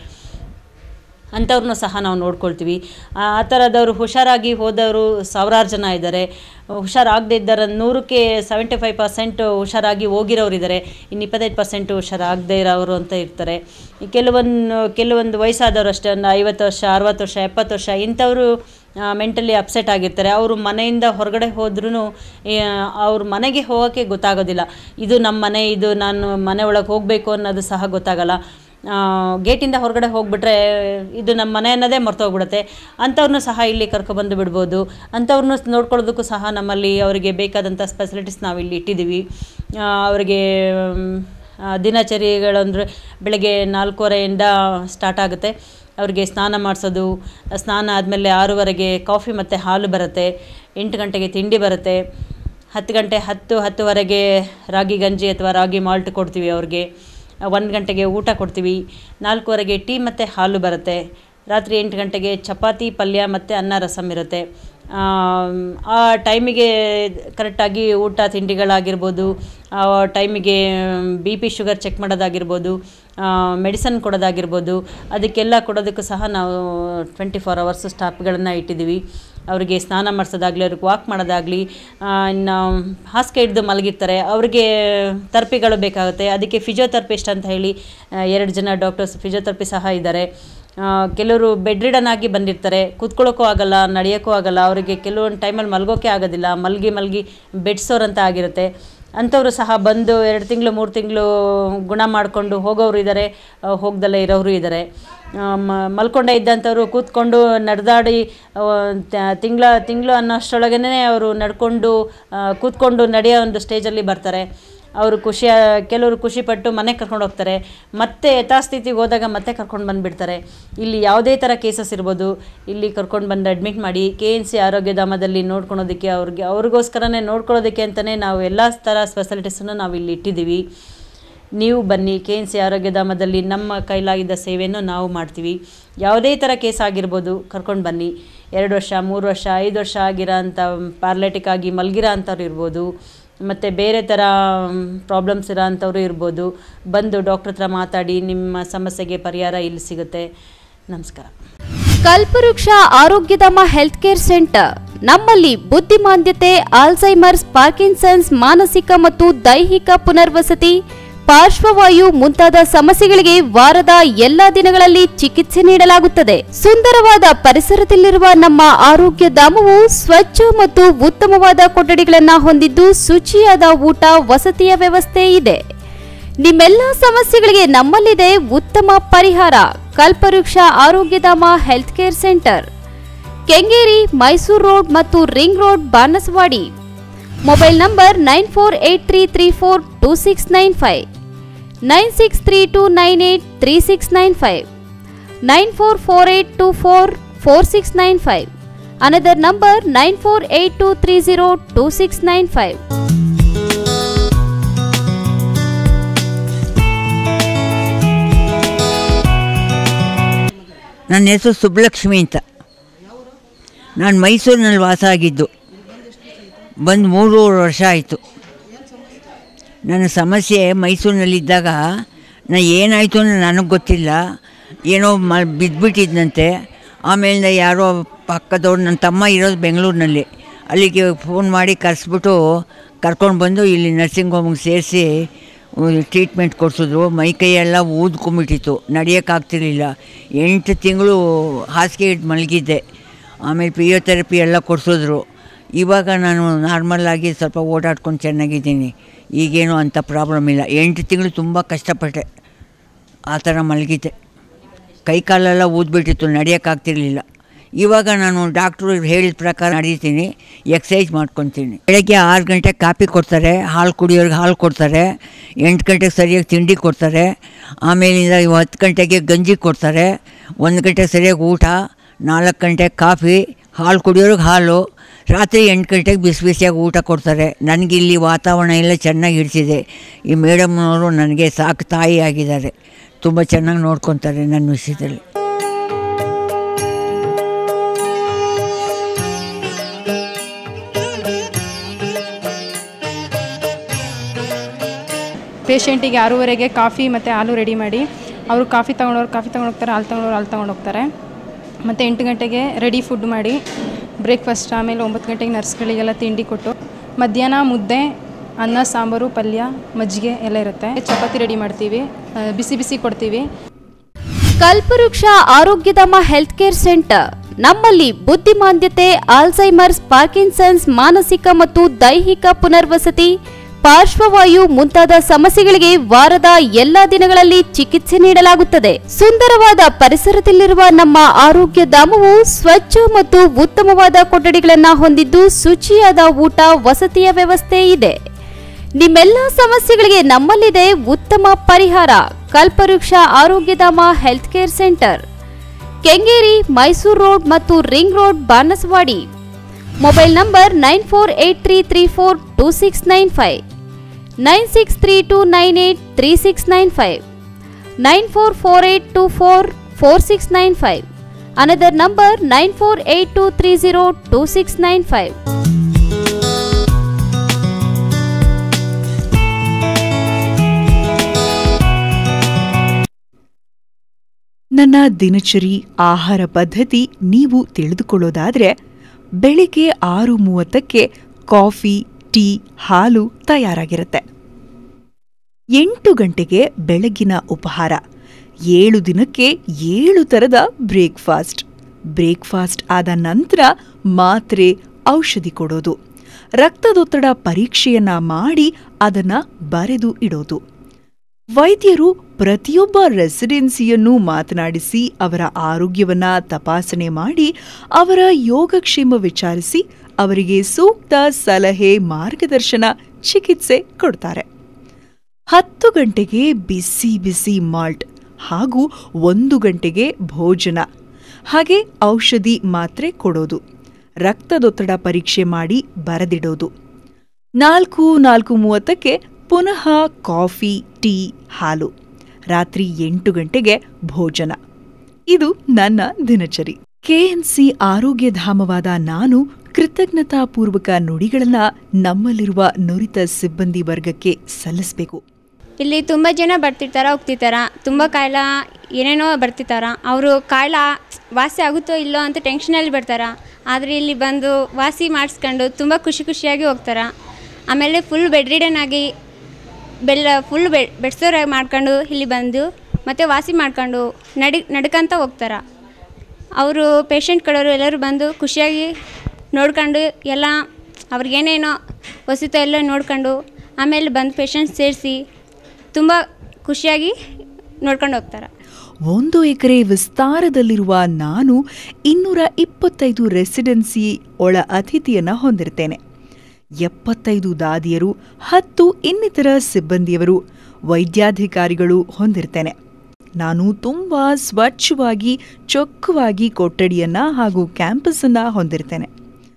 ಅಂಥವ್ರನ್ನೂ ಸಹ ನಾವು ನೋಡ್ಕೊಳ್ತೀವಿ ಆ ಆ ಥರದವರು ಹುಷಾರಾಗಿ ಹೋದವರು ಸಾವಿರಾರು ಜನ ಇದ್ದಾರೆ ಹುಷಾರಾಗದೇ ಇದ್ದಾರೆ ನೂರಕ್ಕೆ ಸೆವೆಂಟಿ ಫೈವ್ ಪರ್ಸೆಂಟ್ ಹುಷಾರಾಗಿ ಹೋಗಿರೋರು ಇದ್ದಾರೆ ಇನ್ನು ಇಪ್ಪತ್ತೈದು ಪರ್ಸೆಂಟ್ ಹುಷಾರಾಗದೇ ಇರೋರು ಅಂತ ಇರ್ತಾರೆ ಈ ಕೆಲವೊಂದು ಕೆಲವೊಂದು ವಯಸ್ಸಾದವರು ಅಷ್ಟೇ ಒಂದು ಐವತ್ತು ವರ್ಷ ಅರವತ್ತು ವರ್ಷ ಎಪ್ಪತ್ತು ವರ್ಷ ಇಂಥವರು ಮೆಂಟಲಿ ಅಪ್ಸೆಟ್ ಆಗಿರ್ತಾರೆ ಅವರು ಮನೆಯಿಂದ ಹೊರಗಡೆ ಹೋದ್ರೂ ಅವ್ರ ಮನೆಗೆ ಹೋಗೋಕ್ಕೆ ಗೊತ್ತಾಗೋದಿಲ್ಲ ಇದು ನಮ್ಮ ಮನೆ ಇದು ನಾನು ಮನೆ ಒಳಗೆ ಹೋಗಬೇಕು ಅನ್ನೋದು ಸಹ ಗೊತ್ತಾಗಲ್ಲ ಗೇಟಿಂದ ಹೊರಗಡೆ ಹೋಗ್ಬಿಟ್ರೆ ಇದು ನಮ್ಮ ಮನೆ ಅನ್ನೋದೇ ಮರ್ತೋಗ್ಬಿಡುತ್ತೆ ಅಂಥವ್ರನ್ನೂ ಸಹ ಇಲ್ಲಿ ಕರ್ಕೊಬಂದು ಬಿಡ್ಬೋದು ಅಂಥವ್ರನ್ನೂ ನೋಡ್ಕೊಳ್ಳೋದಕ್ಕೂ ಸಹ ನಮ್ಮಲ್ಲಿ ಅವರಿಗೆ ಬೇಕಾದಂಥ ಸ್ಪೆಸಿಲಿಟೀಸ್ ನಾವು ಇಲ್ಲಿ ಇಟ್ಟಿದ್ದೀವಿ ಆ, ಅವರಿಗೆ ಮ್, ಆ, ದಿನಚರಿಗಳಂದ್ರೆ ಬೆಳಗ್ಗೆ ನಾಲ್ಕೂವರೆಯಿಂದ ಸ್ಟಾರ್ಟ್ ಆಗುತ್ತೆ ಅವ್ರಿಗೆ ಸ್ನಾನ ಮಾಡಿಸೋದು ಸ್ನಾನ ಆದಮೇಲೆ ಆರೂವರೆಗೆ ಕಾಫಿ ಮತ್ತು ಹಾಲು ಬರುತ್ತೆ ಎಂಟು ಗಂಟೆಗೆ ತಿಂಡಿ ಬರುತ್ತೆ ಹತ್ತು ಗಂಟೆ ಹತ್ತು ಹತ್ತುವರೆಗೆ ರಾಗಿ ಗಂಜಿ ಅಥವಾ ರಾಗಿ ಮಾಲ್ಟ್ ಕೊಡ್ತೀವಿ ಅವ್ರಿಗೆ ಒಂದು ಗಂಟೆಗೆ ಊಟ ಕೊಡ್ತೀವಿ ನಾಲ್ಕೂವರೆಗೆ ಟೀ ಮತ್ತು ಹಾಲು ಬರುತ್ತೆ ರಾತ್ರಿ ಎಂಟು ಗಂಟೆಗೆ ಚಪಾತಿ ಪಲ್ಯ ಮತ್ತು ಅನ್ನ ರಸಮ್ ಇರುತ್ತೆ ಆಮ್, ಆ ಟೈಮಿಗೆ ಕರೆಕ್ಟಾಗಿ ಊಟ ತಿಂಡಿಗಳಾಗಿರ್ಬೋದು ಆ ಟೈಮಿಗೆ ಬಿ ಪಿ ಶುಗರ್ ಚೆಕ್ ಮಾಡೋದಾಗಿರ್ಬೋದು ಮೆಡಿಸನ್ ಕೊಡೋದಾಗಿರ್ಬೋದು ಅದಕ್ಕೆಲ್ಲ ಕೊಡೋದಕ್ಕೂ ಸಹ ನಾವು ಟ್ವೆಂಟಿ ಫೋರ್ ಅವರ್ಸ್ ಸ್ಟಾಫ್ಗಳನ್ನು ಇಟ್ಟಿದ್ದೀವಿ ಅವರಿಗೆ ಸ್ನಾನ ಮಾಡಿಸೋದಾಗಲಿ ಅವ್ರಿಗೆ ವಾಕ್ ಮಾಡೋದಾಗಲಿ ಇನ್ನು ಹಾಸಿಗೆ ಹಿಡ್ದು ಮಲಗಿರ್ತಾರೆ ಅವ್ರಿಗೆ ಥೆರಪಿಗಳು ಬೇಕಾಗುತ್ತೆ ಅದಕ್ಕೆ ಫಿಸಿಯೋಥೆರಪಿಸ್ಟ್ ಅಂತ ಹೇಳಿ ಆ, ಎರಡು ಜನ ಡಾಕ್ಟರ್ಸ್ ಫಿಸಿಯೋಥೆರಪಿ ಸಹ ಇದ್ದಾರೆ ಆ, ಕೆಲವರು ಬೆಡ್ ರಿಡನ್ ಆಗಿ ಬಂದಿರ್ತಾರೆ ಕೂತ್ಕೊಳ್ಳೋಕ್ಕೂ ಆಗಲ್ಲ ನಡೆಯೋಕ್ಕೂ ಆಗಲ್ಲ ಅವರಿಗೆ ಕೆಲವೊಂದು ಟೈಮಲ್ಲಿ ಮಲ್ಗೋಕ್ಕೆ ಆಗೋದಿಲ್ಲ ಮಲಗಿ ಮಲಗಿ ಬೆಡ್ಸೋರಂತ ಆಗಿರುತ್ತೆ ಅಂಥವರು ಸಹ ಬಂದು ಎರಡು ತಿಂಗಳು ಮೂರು ತಿಂಗಳು ಗುಣ ಮಾಡಿಕೊಂಡು ಹೋಗೋರು ಇದ್ದಾರೆ ಹೋಗ್ದಲ್ಲೇ ಇರೋರು ಇದ್ದಾರೆ ಮಲ್ಕೊಂಡೇ ಇದ್ದಂಥವ್ರು ಕೂತ್ಕೊಂಡು ನಡೆದಾಡಿ ತಿಂಗಳ ತಿಂಗಳು ಅನ್ನೋಷ್ಟರೊಳಗೇ ಅವರು ನಡ್ಕೊಂಡು ಆ, ಕೂತ್ಕೊಂಡು ನಡೆಯೋ ಒಂದು ಸ್ಟೇಜಲ್ಲಿ ಬರ್ತಾರೆ ಅವರು ಖುಷಿಯ ಕೆಲವರು ಖುಷಿಪಟ್ಟು ಮನೆಗೆ ಕರ್ಕೊಂಡು ಹೋಗ್ತಾರೆ ಮತ್ತೆ ಯಥಾಸ್ಥಿತಿಗೆ ಹೋದಾಗ ಮತ್ತೆ ಕರ್ಕೊಂಡು ಬಂದುಬಿಡ್ತಾರೆ ಇಲ್ಲಿ ಯಾವುದೇ ಥರ ಕೇಸಸ್ ಇರ್ಬೋದು ಇಲ್ಲಿ ಕರ್ಕೊಂಡು ಬಂದು ಅಡ್ಮಿಟ್ ಮಾಡಿ ಕೆ ಎನ್ ಸಿ ಆರೋಗ್ಯಧಾಮದಲ್ಲಿ ನೋಡ್ಕೊಳೋದಕ್ಕೆ ಅವ್ರಿಗೆ ಅವ್ರಿಗೋಸ್ಕರನೇ ನೋಡ್ಕೊಳ್ಳೋದಕ್ಕೆ ಅಂತಲೇ ನಾವು ಎಲ್ಲ ಥರ ಫೆಸಿಲಿಟೀಸನ್ನು ನಾವು ಇಲ್ಲಿ ಇಟ್ಟಿದ್ದೀವಿ ನೀವು ಬನ್ನಿ ಕೆ ಎನ್ ಸಿ ಆರೋಗ್ಯಧಾಮದಲ್ಲಿ ನಮ್ಮ ಕೈಲಾಗಿದ್ದ ಸೇವೆಯನ್ನು ನಾವು ಮಾಡ್ತೀವಿ ಯಾವುದೇ ಥರ ಕೇಸ್ ಆಗಿರ್ಬೋದು ಕರ್ಕೊಂಡು ಬನ್ನಿ ಎರಡು ವರ್ಷ ಮೂರು ವರ್ಷ ಐದು ವರ್ಷ ಆಗಿರೋ ಅಂಥ ಪ್ಯಾರ್ಲೆಟಿಕ್ ಆಗಿ ಮಲಗಿರೋ ಅಂಥವ್ರು ಇರ್ಬೋದು ಮತ್ತು ಬೇರೆ ಥರ ಪ್ರಾಬ್ಲಮ್ಸ್ ಇರೋ ಅಂಥವ್ರು ಇರ್ಬೋದು ಬಂದು ಡಾಕ್ಟ್ರ್ ಹತ್ರ ಮಾತಾಡಿ ನಿಮ್ಮ ಸಮಸ್ಯೆಗೆ ಪರಿಹಾರ ಇಲ್ಲಿ ಸಿಗುತ್ತೆ ನಮಸ್ಕಾರ ಕಲ್ಪವೃಕ್ಷ ಆರೋಗ್ಯಧಾಮ ಹೆಲ್ತ್ ಕೇರ್ ಸೆಂಟರ್ ನಮ್ಮಲ್ಲಿ ಬುದ್ಧಿಮಾಂದ್ಯತೆ ಆಲ್ಝೈಮರ್ಸ್ ಪಾರ್ಕಿನ್ಸನ್ಸ್ ಮಾನಸಿಕ ಮತ್ತು ದೈಹಿಕ ಪುನರ್ವಸತಿ ಪಾರ್ಶ್ವವಾಯು ಮುಂತಾದ ಸಮಸ್ಯೆಗಳಿಗೆ ವಾರದ ಎಲ್ಲಾ ದಿನಗಳಲ್ಲಿ ಚಿಕಿತ್ಸೆ ನೀಡಲಾಗುತ್ತದೆ ಸುಂದರವಾದ ಪರಿಸರದಲ್ಲಿರುವ ನಮ್ಮ ಆರೋಗ್ಯ ಧಾಮವು ಸ್ವಚ್ಛ ಮತ್ತು ಉತ್ತಮವಾದ ಕೊಠಡಿಗಳನ್ನು ಹೊಂದಿದ್ದು ಶುಚಿಯಾದ ಊಟ ವಸತಿಯ ವ್ಯವಸ್ಥೆ ಇದೆ ನಿಮ್ಮೆಲ್ಲ ಸಮಸ್ಯೆಗಳಿಗೆ ನಮ್ಮಲ್ಲಿದೆ ಉತ್ತಮ ಪರಿಹಾರ Kalpavriksha Arogyadhama health care centre Kengeri Mysuru road ಮತ್ತು ring road Banaswadi mobile number nine four eight three three four two six nine five nine six three two nine eight three six nine five nine four four eight two four four six nine five another number nine four eight two three zero two six nine five ನನ್ನ ಹೆಸರು ಸುಬ್ಬಲಕ್ಷ್ಮಿ ಅಂತ ನಾನು ಮೈಸೂರಿನಲ್ಲಿ ವಾಸ ಆಗಿದ್ದು ಬಂದು ಮೂರುವರೆ ವರ್ಷ ಆಯಿತು ನನ್ನ ಸಮಸ್ಯೆ ಮೈಸೂರಿನಲ್ಲಿದ್ದಾಗ ನಾ ಏನಾಯಿತು ಅಂತ ನನಗೆ ಗೊತ್ತಿಲ್ಲ ಏನೋ ಮ ಬಿದ್ದುಬಿಟ್ಟಿದ್ನಂತೆ ಆಮೇಲೆ ಯಾರೋ ಪಕ್ಕದವ್ರು ನನ್ನ ತಮ್ಮ ಇರೋದು ಬೆಂಗಳೂರಿನಲ್ಲಿ ಅಲ್ಲಿಗೆ ಫೋನ್ ಮಾಡಿ ಕರೆಸ್ಬಿಟ್ಟು ಕರ್ಕೊಂಡು ಬಂದು ಇಲ್ಲಿ ನರ್ಸಿಂಗ್ ಹೋಮಿಗೆ ಸೇರಿಸಿ ಟ್ರೀಟ್ಮೆಂಟ್ ಕೊಡಿಸಿದ್ರು ಮೈ ಕೈಯೆಲ್ಲ ಊದ್ಕೊಂಬಿಟ್ಟಿತ್ತು ನಡೆಯೋಕ್ಕಾಗ್ತಿರ್ಲಿಲ್ಲ ಎಂಟು ತಿಂಗಳು ಹಾಸಿಗೆ ಇಟ್ಟು ಮಲಗಿದ್ದೆ ಆಮೇಲೆ ಫಿಸಿಯೋಥೆರಪಿ ಎಲ್ಲ ಕೊಡಿಸಿದ್ರು ಇವಾಗ ನಾನು ನಾರ್ಮಲಾಗಿ ಸ್ವಲ್ಪ ಓಡಾಡ್ಕೊಂಡು ಚೆನ್ನಾಗಿದ್ದೀನಿ ಈಗೇನು ಅಂಥ ಪ್ರಾಬ್ಲಮ್ ಇಲ್ಲ ಎಂಟು ತಿಂಗಳು ತುಂಬ ಕಷ್ಟಪಟ್ಟೆ ಆ ಥರ ಮಲಗಿದ್ದೆ ಕೈ ಕಾಲೆಲ್ಲ ಊದ್ಬಿಟ್ಟಿತ್ತು ನಡೆಯೋಕ್ಕಾಗ್ತಿರ್ಲಿಲ್ಲ ಇವಾಗ ನಾನು ಡಾಕ್ಟ್ರು ಹೇಳಿದ ಪ್ರಕಾರ ನಡೀತೀನಿ ಎಕ್ಸಸೈಸ್ ಮಾಡ್ಕೊತೀನಿ ಬೆಳಗ್ಗೆ ಆರು ಗಂಟೆಗೆ ಕಾಪಿ ಕೊಡ್ತಾರೆ ಹಾಲು ಕುಡಿಯೋರಿಗೆ ಹಾಲು ಕೊಡ್ತಾರೆ ಎಂಟು ಗಂಟೆಗೆ ಸರಿಯಾಗಿ ತಿಂಡಿ ಕೊಡ್ತಾರೆ ಆಮೇಲಿಂದ ಹತ್ತು ಗಂಟೆಗೆ ಗಂಜಿ ಕೊಡ್ತಾರೆ ಒಂದು ಗಂಟೆಗೆ ಸರಿಯಾಗಿ ಊಟ ನಾಲ್ಕು ಗಂಟೆಗೆ ಕಾಫಿ ಹಾಲು ಕುಡಿಯೋರಿಗೆ ಹಾಲು ರಾತ್ರಿ ಎಂಟು ಗಂಟೆಗೆ ಬಿಸಿ ಬಿಸಿಯಾಗಿ ಊಟ ಕೊಡ್ತಾರೆ ನನಗೆ ಇಲ್ಲಿ ವಾತಾವರಣ ಎಲ್ಲ ಚೆನ್ನಾಗಿ ಹಿಡಿಸಿದೆ ಈ ಮೇಡಮ್ನವರು ನನಗೆ ಸಾಕು ತಾಯಿ ಆಗಿದ್ದಾರೆ ತುಂಬ ಚೆನ್ನಾಗಿ ನೋಡ್ಕೊತಾರೆ ನನ್ನ ವಿಷಯದಲ್ಲಿ ಪೇಷಂಟಿಗೆ ಆರೂವರೆಗೆ ಕಾಫಿ ಮತ್ತು ಹಾಲು ರೆಡಿ ಮಾಡಿ ಅವರು ಕಾಫಿ ತೊಗೊಂಡವ್ರು ಕಾಫಿ ತೊಗೊಂಡು ಹೋಗ್ತಾರೆ ಹಾಲು ತೊಗೊಂಡವ್ರು ಹಾಲು ತೊಗೊಂಡು ಹೋಗ್ತಾರೆ ಮತ್ತು ಎಂಟು ಗಂಟೆಗೆ ರೆಡಿ ಫುಡ್ ಮಾಡಿ ಬ್ರೇಕ್ಫಾಸ್ಟ್ ಆಮೇಲೆ ಒಂಬತ್ತು ಗಂಟೆಗೆ ನರ್ಸ್ಗಳಿಗೆಲ್ಲ ತಿಂಡಿ ಕೊಟ್ಟು ಮಧ್ಯಾಹ್ನ ಮುದ್ದೆ ಅನ್ನ ಸಾಂಬಾರು ಪಲ್ಯ ಮಜ್ಜಿಗೆ ಎಲ್ಲ ಇರುತ್ತೆ ಚಪಾತಿ ರೆಡಿ ಮಾಡ್ತೀವಿ ಆ, ಬಿಸಿ ಬಿಸಿ ಕೊಡ್ತೀವಿ ಕಲ್ಪವೃಕ್ಷ ಆರೋಗ್ಯಧಾಮ ಹೆಲ್ತ್ ಕೇರ್ ಸೆಂಟರ್ ನಮ್ಮಲ್ಲಿ ಬುದ್ಧಿಮಾಂದ್ಯತೆ ಆಲ್ಝೈಮರ್ಸ್ ಪಾರ್ಕಿನ್ಸನ್ಸ್ ಮಾನಸಿಕ ಮತ್ತು ದೈಹಿಕ ಪುನರ್ವಸತಿ ಪಾರ್ಶ್ವವಾಯು ಮುಂತಾದ ಸಮಸ್ಯೆಗಳಿಗೆ ವಾರದ ಎಲ್ಲಾ ದಿನಗಳಲ್ಲಿ ಚಿಕಿತ್ಸೆ ನೀಡಲಾಗುತ್ತದೆ ಸುಂದರವಾದ ಪರಿಸರದಲ್ಲಿರುವ ನಮ್ಮ ಆರೋಗ್ಯ ಧಾಮವು ಸ್ವಚ್ಛ ಮತ್ತು ಉತ್ತಮವಾದ ಕೊಠಡಿಗಳನ್ನು ಹೊಂದಿದ್ದು ಶುಚಿಯಾದ ಊಟ ವಸತಿಯ ವ್ಯವಸ್ಥೆ ಇದೆ ನಿಮ್ಮೆಲ್ಲ ಸಮಸ್ಯೆಗಳಿಗೆ ನಮ್ಮಲ್ಲಿದೆ ಉತ್ತಮ ಪರಿಹಾರ Kalpavriksha Arogyadhama health care centre Kengeri Mysuru road ಮತ್ತು ring road Banaswadi mobile number nine four eight three three four two six nine five nine six three two nine eight three six nine five nine four four eight two four four six nine five another number nine four eight two three zero two six nine five ನನ್ನ ದಿನಚರಿ ಆಹಾರ ಪದ್ಧತಿ ನೀವು ತಿಳಿದುಕೊಳ್ಳೋದಾದ್ರೆ ಬೆಳಿಗ್ಗೆ ಆರು ಮೂವತ್ತಕ್ಕೆ coffee tea ಹಾಲು ತಯಾರಾಗಿರುತ್ತೆ ಎಂಟು ಗಂಟೆಗೆ ಬೆಳಗಿನ ಉಪಹಾರ ಏಳು ದಿನಕ್ಕೆ ಏಳು ಥರದ ಬ್ರೇಕ್ಫಾಸ್ಟ್ ಬ್ರೇಕ್ಫಾಸ್ಟ್ ಆದ ನಂತರ ಮಾತ್ರೆ ಔಷಧಿ ಕೊಡೋದು ರಕ್ತದೊತ್ತಡ ಪರೀಕ್ಷೆಯನ್ನ ಮಾಡಿ ಅದನ್ನ ಬರೆದು ಇಡೋದು ವೈದ್ಯರು ಪ್ರತಿಯೊಬ್ಬ ರೆಸಿಡೆನ್ಸಿಯನ್ನು ಮಾತನಾಡಿಸಿ ಅವರ ಆರೋಗ್ಯವನ್ನ ತಪಾಸಣೆ ಮಾಡಿ ಅವರ ಯೋಗಕ್ಷೇಮ ವಿಚಾರಿಸಿ ಅವರಿಗೆ ಸೂಕ್ತ ಸಲಹೆ ಮಾರ್ಗದರ್ಶನ ಚಿಕಿತ್ಸೆ ಕೊಡ್ತಾರೆ ಹತ್ತು ಗಂಟೆಗೆ ಬಿಸಿ ಬಿಸಿ ಮಾಲ್ಟ್ ಹಾಗೂ ಒಂದು ಗಂಟೆಗೆ ಭೋಜನ ಹಾಗೆ ಔಷಧಿ ಮಾತ್ರೆ ಕೊಡೋದು ರಕ್ತದೊತ್ತಡ ಪರೀಕ್ಷೆ ಮಾಡಿ ಬರೆದಿಡೋದು ನಾಲ್ಕು ನಾಲ್ಕು ಮೂವತ್ತಕ್ಕೆ ಪುನಃ ಕಾಫಿ ಟೀ ಹಾಲು ರಾತ್ರಿ ಎಂಟು ಗಂಟೆಗೆ ಭೋಜನ ಇದು ನನ್ನ ದಿನಚರಿ ಕೆಎನ್ಸಿ ಆರೋಗ್ಯಧಾಮವಾದ ನಾನು ಕೃತಜ್ಞತಾಪೂರ್ವಕ ನುಡಿಗಳನ್ನ ನಮ್ಮಲ್ಲಿರುವ ನುರಿತ ಸಿಬ್ಬಂದಿ ವರ್ಗಕ್ಕೆ ಸಲ್ಲಿಸಬೇಕು ಇಲ್ಲಿ ತುಂಬ ಜನ ಬರ್ತಿರ್ತಾರ ಹೋಗ್ತಿರ್ತಾರ ತುಂಬ ಕಾಯಿಲೆ ಏನೇನೋ ಬರ್ತಿರ್ತಾರ ಅವರು ಕಾಯಿಲೆ ವಾಸಿ ಆಗುತ್ತೋ ಇಲ್ಲೋ ಅಂತ ಟೆನ್ಷನಲ್ಲಿ ಬರ್ತಾರ ಆದರೆ ಇಲ್ಲಿ ಬಂದು ವಾಸಿ ಮಾಡಿಸ್ಕೊಂಡು ತುಂಬ ಖುಷಿ ಖುಷಿಯಾಗಿ ಹೋಗ್ತಾರ ಆಮೇಲೆ ಫುಲ್ ಬೆಡ್ ರಿಡನ್ ಆಗಿ ಬೆಲ್ಲ ಫುಲ್ ಬೆಡ್ ಬೆಡ್ಸೋರಾಗಿ ಮಾಡ್ಕೊಂಡು ಇಲ್ಲಿ ಬಂದು ಮತ್ತೆ ವಾಸಿ ಮಾಡ್ಕೊಂಡು ನಡಿ ನಡ್ಕಂತ ಹೋಗ್ತಾರ ಅವರು ಪೇಷಂಟ್ ಕಡೆಯವರು ಎಲ್ಲರೂ ಬಂದು ಖುಷಿಯಾಗಿ ನೋಡ್ಕೊಂಡು ಎಲ್ಲ ಅವ್ರಿಗೇನೇನೋ ವಸತಿ ಎಲ್ಲ ನೋಡ್ಕೊಂಡು ಆಮೇಲೆ ಬಂದು ಪೇಷಂಟ್ ಸೇರಿಸಿ ತುಂಬ ಖುಷಿಯಾಗಿ ನೋಡ್ಕೊಂಡು ಹೋಗ್ತಾರೆ ಒಂದು ಎಕರೆ ವಿಸ್ತಾರದಲ್ಲಿರುವ ನಾನು ಇನ್ನೂರ ಇಪ್ಪತ್ತೈದು ರೆಸಿಡೆನ್ಸಿ ಒಳ ಅತಿಥಿಯನ್ನ ಹೊಂದಿರ್ತೇನೆ ಎಪ್ಪತ್ತೈದು ದಾದಿಯರು ಹತ್ತು ಇನ್ನಿತರ ಸಿಬ್ಬಂದಿಯವರು ವೈದ್ಯಾಧಿಕಾರಿಗಳು ಹೊಂದಿರ್ತೇನೆ ನಾನು ತುಂಬ ಸ್ವಚ್ಛವಾಗಿ ಚೊಕ್ಕವಾಗಿ ಕೊಠಡಿಯನ್ನ ಹಾಗೂ ಕ್ಯಾಂಪಸ್ ಅನ್ನ ಹೊಂದಿರ್ತೇನೆ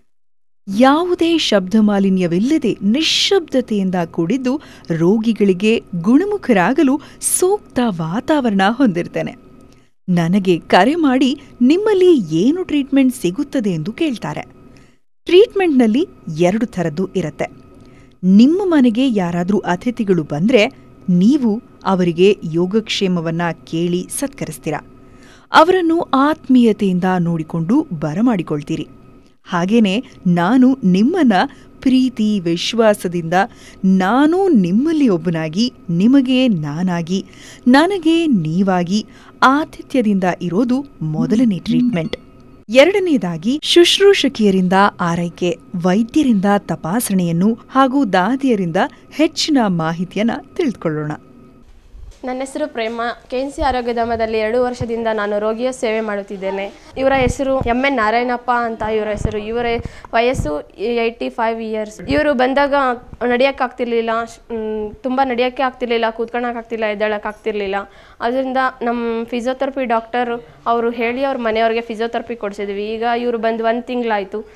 ಯಾವುದೇ ಶಬ್ದ ಮಾಲಿನ್ಯವಿಲ್ಲದೆ ನಿಶ್ಶಬ್ದತೆಯಿಂದ ಕೂಡಿದ್ದು ರೋಗಿಗಳಿಗೆ ಗುಣಮುಖರಾಗಲು ಸೂಕ್ತ ವಾತಾವರಣ ಹೊಂದಿರ್ತೇನೆ ನನಗೆ ಕರೆ ಮಾಡಿ ನಿಮ್ಮಲ್ಲಿ ಏನು ಟ್ರೀಟ್ಮೆಂಟ್ ಸಿಗುತ್ತದೆ ಎಂದು ಕೇಳ್ತಾರೆ ಟ್ರೀಟ್ಮೆಂಟ್ನಲ್ಲಿ ಎರಡು ಥರದ್ದು ಇರುತ್ತೆ ನಿಮ್ಮ ಮನೆಗೆ ಯಾರಾದರೂ ಅತಿಥಿಗಳು ಬಂದರೆ ನೀವು ಅವರಿಗೆ ಯೋಗಕ್ಷೇಮವನ್ನ ಕೇಳಿ ಸತ್ಕರಿಸ್ತೀರ ಅವರನ್ನು ಆತ್ಮೀಯತೆಯಿಂದ ನೋಡಿಕೊಂಡು ಬರಮಾಡಿಕೊಳ್ತೀರಿ ಹಾಗೇನೆ ನಾನು ನಿಮ್ಮನ್ನ ಪ್ರೀತಿ ವಿಶ್ವಾಸದಿಂದ ನಾನು ನಿಮ್ಮಲ್ಲಿ ಒಬ್ಬನಾಗಿ ನಿಮಗೆ ನಾನಾಗಿ ನನಗೆ ನೀವಾಗಿ ಆತಿಥ್ಯದಿಂದ ಇರೋದು ಮೊದಲನೇ ಟ್ರೀಟ್ಮೆಂಟ್ ಎರಡನೇದಾಗಿ ಶುಶ್ರೂಷಕಿಯರಿಂದ ಆರೈಕೆ ವೈದ್ಯರಿಂದ ತಪಾಸಣೆಯನ್ನು ಹಾಗೂ ದಾದಿಯರಿಂದ ಹೆಚ್ಚಿನ ಮಾಹಿತಿಯನ್ನ ತಿಳಿದುಕೊಳ್ಳೋಣ ನನ್ನ ಹೆಸರು ಪ್ರೇಮ ಕೆ ಎನ್ ಸಿ ಆರೋಗ್ಯಧಾಮದಲ್ಲಿ ಎರಡು ವರ್ಷದಿಂದ ನಾನು ರೋಗಿಯ ಸೇವೆ ಮಾಡುತ್ತಿದ್ದೇನೆ ಇವರ ಹೆಸರು ಎಂ ಎನ್ ನಾರಾಯಣಪ್ಪ ಅಂತ ಇವರ ಹೆಸರು ಇವರ ವಯಸ್ಸು ಏಯ್ಟಿ ಫೈವ್ ಇಯರ್ಸ್ ಇವರು ಬಂದಾಗ ನಡೆಯೋಕ್ಕಾಗ್ತಿರ್ಲಿಲ್ಲ ತುಂಬ ನಡೆಯೋಕ್ಕೆ ಆಗ್ತಿರ್ಲಿಲ್ಲ ಕೂತ್ಕೊಳ್ಳೋಕ್ಕಾಗ್ತಿಲ್ಲ ಎದ್ದೇಳೋಕ್ಕಾಗ್ತಿರ್ಲಿಲ್ಲ ಅದರಿಂದ ನಮ್ಮ ಫಿಸಿಯೋಥೆರಪಿ ಡಾಕ್ಟರ್ ಅವರು ಹೇಳಿ ಅವ್ರ ಮನೆಯವ್ರಿಗೆ ಫಿಸಿಯೋಥೆರಪಿ ಕೊಡಿಸಿದ್ವಿ ಈಗ ಇವರು ಬಂದು ಒಂದು ತಿಂಗಳಾಯಿತು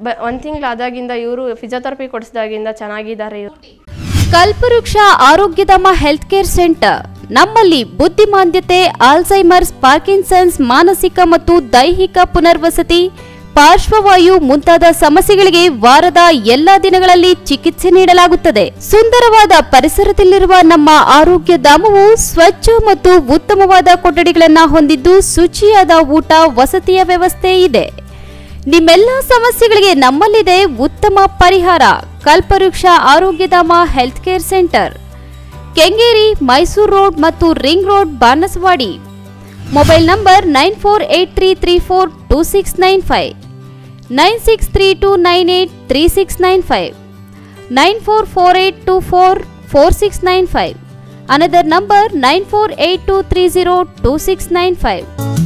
ಬ ಒಂದು ತಿಂಗಳು ಆದಾಗಿಂದ ಇವರು ಫಿಸಿಯೋಥೆರಪಿ ಕೊಡಿಸಿದಾಗಿಂದ ಚೆನ್ನಾಗಿದ್ದಾರೆ ಇವರು ಕಲ್ಪವೃಕ್ಷ ಆರೋಗ್ಯಧಾಮ ಹೆಲ್ತ್ ಕೇರ್ ಸೆಂಟರ್ ನಮ್ಮಲ್ಲಿ ಬುದ್ಧಿಮಾಂದ್ಯತೆ ಆಲ್ಝೈಮರ್ಸ್ ಪಾರ್ಕಿನ್ಸನ್ಸ್ ಮಾನಸಿಕ ಮತ್ತು ದೈಹಿಕ ಪುನರ್ವಸತಿ ಪಾರ್ಶ್ವವಾಯು ಮುಂತಾದ ಸಮಸ್ಯೆಗಳಿಗೆ ವಾರದ ಎಲ್ಲಾ ದಿನಗಳಲ್ಲಿ ಚಿಕಿತ್ಸೆ ನೀಡಲಾಗುತ್ತದೆ ಸುಂದರವಾದ ಪರಿಸರದಲ್ಲಿರುವ ನಮ್ಮ ಆರೋಗ್ಯ ಧಾಮವು ಸ್ವಚ್ಛ ಮತ್ತು ಉತ್ತಮವಾದ ಕೊಠಡಿಗಳನ್ನು ಹೊಂದಿದ್ದು ಶುಚಿಯಾದ ಊಟ ವಸತಿಯ ವ್ಯವಸ್ಥೆ ಇದೆ ನಿಮ್ಮೆಲ್ಲ ಸಮಸ್ಯೆಗಳಿಗೆ ನಮ್ಮಲ್ಲಿದೆ ಉತ್ತಮ ಪರಿಹಾರ Kalpavriksha Arogyadhama health care centre Kengeri Mysuru road ಮತ್ತು ring road Banaswadi mobile number nine four eight three three four two six nine five nine six three two nine eight three six nine five nine four four eight two four four six nine five another number nine four eight two three zero two six nine five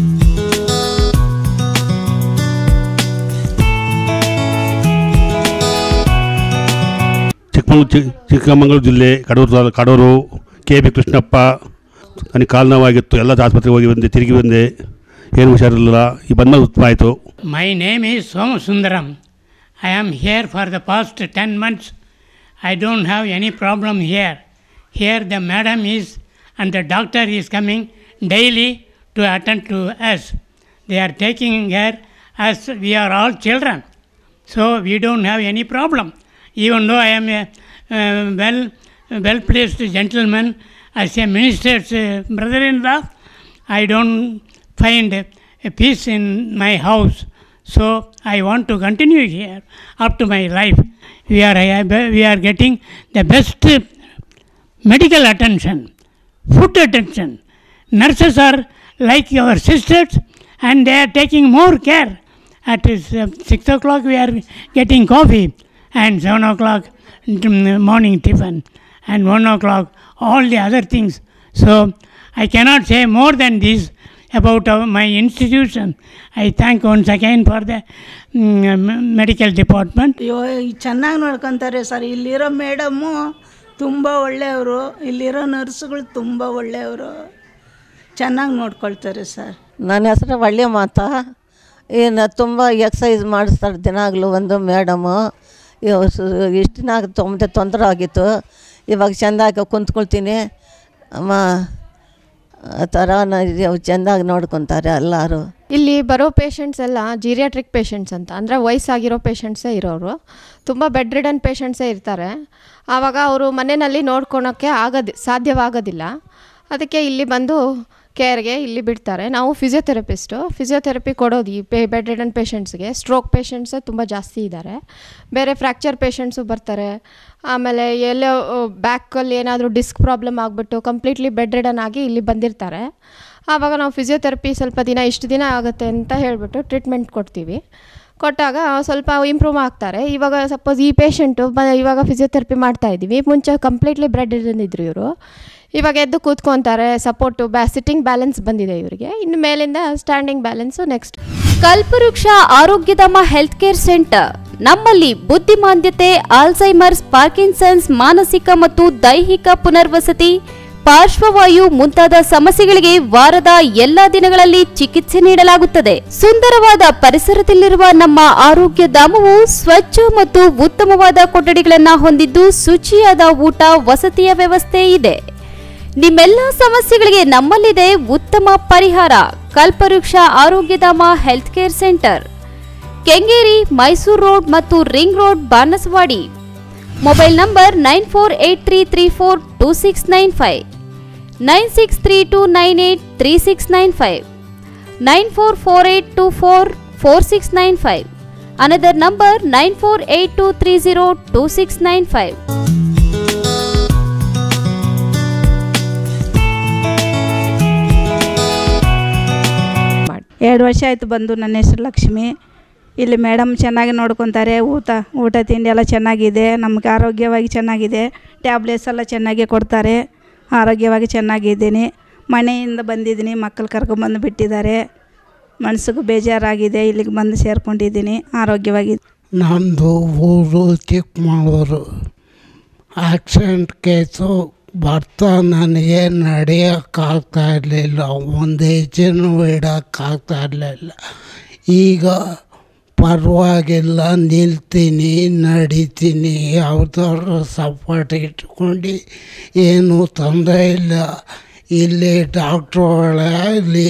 Chikkamagaluru ಚಿ ಚಿಕ್ಕಮಗಳೂರು ಜಿಲ್ಲೆ ಕಡೂರು ತಾಲೂ Kadur K B Krishnappa ನನಗೆ ಕಾಲು ನೋವಾಗಿತ್ತು ಎಲ್ಲ ಆಸ್ಪತ್ರೆಗೆ ಹೋಗಿ ಬಂದೆ ತಿರುಗಿ ಬಂದೆ ಏನು ಹುಷಾರಿರಲಿಲ್ಲ ಈ ಬಂದ ಉತ್ತಮ ಆಯಿತು My name is Som Sundaram. I am here for the past 10 months. I don't have any problem here. Here the madam is and the doctor is coming daily to attend to us. They are taking care as we are all children. So we don't have any problem. Even though I am a uh, well well placed gentleman as a minister's uh, brother-in-law, I don't find a peace in my house. So I want to continue here up to my life. We are we are getting the best medical attention, food attention. Nurses are like our sisters and they are taking more care. At uh, 6 o'clock we are getting coffee and 7 o'clock mm, morning tiffin and 1 o'clock all the other things. So I cannot say more than this about our, my institution. I thank once again for the mm, medical department. ಅಯ್ಯೋ ಚೆನ್ನಾಗಿ ನೋಡ್ಕೊತಾರೆ sir ಇಲ್ಲಿರೋ madam ತುಂಬ ಒಳ್ಳೆಯವರು ಇಲ್ಲಿರೋ ನರ್ಸ್ಗಳು ತುಂಬ ಒಳ್ಳೆಯವರು ಚೆನ್ನಾಗಿ ನೋಡ್ಕೊಳ್ತಾರೆ ಸರ್ ನನ್ನ ಹೆಸರು ಒಳ್ಳೆ ಮಾತಾ ಏನು ತುಂಬ ಎಕ್ಸಸೈಸ್ ಮಾಡಿಸ್ತಾರೆ ದಿನಾಗಲೂ ಒಂದು ಮೇಡಮು ಇಷ್ಟು ದಿನ ತುಂಬ ತೊಂದರೆ ಆಗಿತ್ತು ಇವಾಗ ಚೆಂದಾಗಿ ಕುಂತ್ಕೊಳ್ತೀನಿ ಅಮ್ಮ ಆ ಥರ ಚೆಂದಾಗಿ ನೋಡ್ಕೊತಾರೆ ಎಲ್ಲರೂ ಇಲ್ಲಿ ಬರೋ ಪೇಷಂಟ್ಸ್ ಎಲ್ಲ ಜೀರಿಯಾಟ್ರಿಕ್ ಪೇಷಂಟ್ಸ್ ಅಂತ ಅಂದರೆ ವಯಸ್ಸಾಗಿರೋ ಪೇಷಂಟ್ಸೇ ಇರೋರು ತುಂಬ ಬೆಡ್ ರಿಡನ್ ಪೇಷಂಟ್ಸೇ ಇರ್ತಾರೆ ಆವಾಗ ಅವರು ಮನೆಯಲ್ಲಿ ನೋಡ್ಕೊಳೋಕ್ಕೆ ಆಗೋದು ಸಾಧ್ಯವಾಗೋದಿಲ್ಲ ಅದಕ್ಕೆ ಇಲ್ಲಿ ಬಂದು ಕೇರ್ಗೆ ಇಲ್ಲಿ ಬಿಡ್ತಾರೆ ನಾವು ಫಿಸಿಯೋಥೆರಪಿಸ್ಟು ಫಿಸಿಯೋಥೆರಪಿ ಕೊಡೋದು ಈ ಪೇ ಬೆಡ್ ರಿಡನ್ ಪೇಷಂಟ್ಸ್ಗೆ ಸ್ಟ್ರೋಕ್ ಪೇಷಂಟ್ಸೇ ತುಂಬ ಜಾಸ್ತಿ ಇದ್ದಾರೆ ಬೇರೆ ಫ್ರ್ಯಾಕ್ಚರ್ ಪೇಷಂಟ್ಸು ಬರ್ತಾರೆ ಆಮೇಲೆ ಎಲ್ಲೋ ಬ್ಯಾಕಲ್ಲಿ ಏನಾದರೂ ಡಿಸ್ಕ್ ಪ್ರಾಬ್ಲಮ್ ಆಗಿಬಿಟ್ಟು ಕಂಪ್ಲೀಟ್ಲಿ ಬೆಡ್ ರಿಡನ್ ಆಗಿ ಇಲ್ಲಿ ಬಂದಿರ್ತಾರೆ ಆವಾಗ ನಾವು ಫಿಸಿಯೋಥೆರಪಿ ಸ್ವಲ್ಪ ದಿನ ಇಷ್ಟು ದಿನ ಆಗುತ್ತೆ ಅಂತ ಹೇಳಿಬಿಟ್ಟು ಟ್ರೀಟ್ಮೆಂಟ್ ಕೊಡ್ತೀವಿ ಕೊಟ್ಟಾಗ ಸ್ವಲ್ಪ ಇಂಪ್ರೂವ್ ಆಗ್ತಾರೆ ಇವಾಗ ಸಪೋಸ್ ಈ ಪೇಷಂಟು ಬ ಇವಾಗ ಫಿಸಿಯೋಥೆರಪಿ ಮಾಡ್ತಾ ಇದ್ದೀವಿ ಮುಂಚೆ ಕಂಪ್ಲೀಟ್ಲಿ ಬ್ರೆಡ್ ಇದ್ರು ಇವರು ಇವಾಗ ಎದ್ದು ಕೂತ್ಕೊತಾರೆ ಸಪೋರ್ಟು ಬ್ಯಾ ಸಿಟ್ಟಿಂಗ್ ಬ್ಯಾಲೆನ್ಸ್ ಬಂದಿದೆ ಇವರಿಗೆ ಇನ್ನು ಮೇಲಿಂದ ಸ್ಟ್ಯಾಂಡಿಂಗ್ ಬ್ಯಾಲೆನ್ಸು ನೆಕ್ಸ್ಟ್ ಕಲ್ಪವೃಕ್ಷ ಆರೋಗ್ಯಧಾಮ ಹೆಲ್ತ್ ಕೇರ್ ಸೆಂಟರ್ ನಮ್ಮಲ್ಲಿ ಬುದ್ಧಿಮಾಂದ್ಯತೆ ಆಲ್ಝೈಮರ್ಸ್ ಪಾರ್ಕಿನ್ಸನ್ಸ್ ಮಾನಸಿಕ ಮತ್ತು ದೈಹಿಕ ಪುನರ್ವಸತಿ ಪಾರ್ಶ್ವವಾಯು ಮುಂತಾದ ಸಮಸ್ಯೆಗಳಿಗೆ ವಾರದ ಎಲ್ಲಾ ದಿನಗಳಲ್ಲಿ ಚಿಕಿತ್ಸೆ ನೀಡಲಾಗುತ್ತದೆ ಸುಂದರವಾದ ಪರಿಸರದಲ್ಲಿರುವ ನಮ್ಮ ಆರೋಗ್ಯ ಧಾಮವು ಸ್ವಚ್ಛ ಮತ್ತು ಉತ್ತಮವಾದ ಕೊಠಡಿಗಳನ್ನು ಹೊಂದಿದ್ದು ಶುಚಿಯಾದ ಊಟ ವಸತಿಯ ವ್ಯವಸ್ಥೆ ಇದೆ ನಿಮ್ಮೆಲ್ಲ ಸಮಸ್ಯೆಗಳಿಗೆ ನಮ್ಮಲ್ಲಿದೆ ಉತ್ತಮ ಪರಿಹಾರ Kalpavriksha Arogyadhama health care centre Kengeri Mysuru road ಮತ್ತು ring road Banaswadi mobile number nine four eight three three four two six nine five nine six three two nine eight three six nine five nine four four eight two four four six nine five another number nine four eight two three zero two six nine five ಎರಡು ವರ್ಷ ಆಯಿತು ಬಂದು ನನ್ನ ಹೆಸರು ಲಕ್ಷ್ಮಿ ಇಲ್ಲಿ madam ಚೆನ್ನಾಗಿ ನೋಡ್ಕೊತಾರೆ ಊಟ ಊಟ ತಿಂಡಿ ಎಲ್ಲ ಚೆನ್ನಾಗಿದೆ ನಮಗೆ ಆರೋಗ್ಯವಾಗಿ ಚೆನ್ನಾಗಿದೆ ಟ್ಯಾಬ್ಲೆಟ್ಸ್ ಎಲ್ಲ ಚೆನ್ನಾಗಿ ಕೊಡ್ತಾರೆ ಆರೋಗ್ಯವಾಗಿ ಚೆನ್ನಾಗಿದ್ದೀನಿ ಮನೆಯಿಂದ ಬಂದಿದ್ದೀನಿ ಮಕ್ಕಳು ಕರ್ಕೊಂಬಂದು ಬಿಟ್ಟಿದ್ದಾರೆ ಮನಸ್ಸಿಗೂ ಬೇಜಾರಾಗಿದೆ ಇಲ್ಲಿಗೆ ಬಂದು ಸೇರ್ಕೊಂಡಿದ್ದೀನಿ ಆರೋಗ್ಯವಾಗಿ ನಮ್ಮದು ಊರು ಚಿಕ್ಕಮಗಳೂರು ಆಕ್ಸಿಡೆಂಟ್ ಕೇಸು ಬರ್ತಾ ನನಗೆ ನಡೆಯೋಕ್ಕಾಗ್ತಾ ಇರಲಿಲ್ಲ ಒಂದು ಹೆಜ್ಜೆನೂ ಇಡೋಕ್ಕಾಗ್ತಾ ಇರಲಿಲ್ಲ ಈಗ ಪರವಾಗಿಲ್ಲ ನಿಲ್ತೀನಿ ನಡಿತೀನಿ ಯಾವುದಾದ್ರು ಸಪೋರ್ಟ್ ಇಟ್ಕೊಂಡು ಏನೂ ತೊಂದರೆ ಇಲ್ಲ ಇಲ್ಲಿ ಡಾಕ್ಟ್ರುಗಳಾಗಲಿ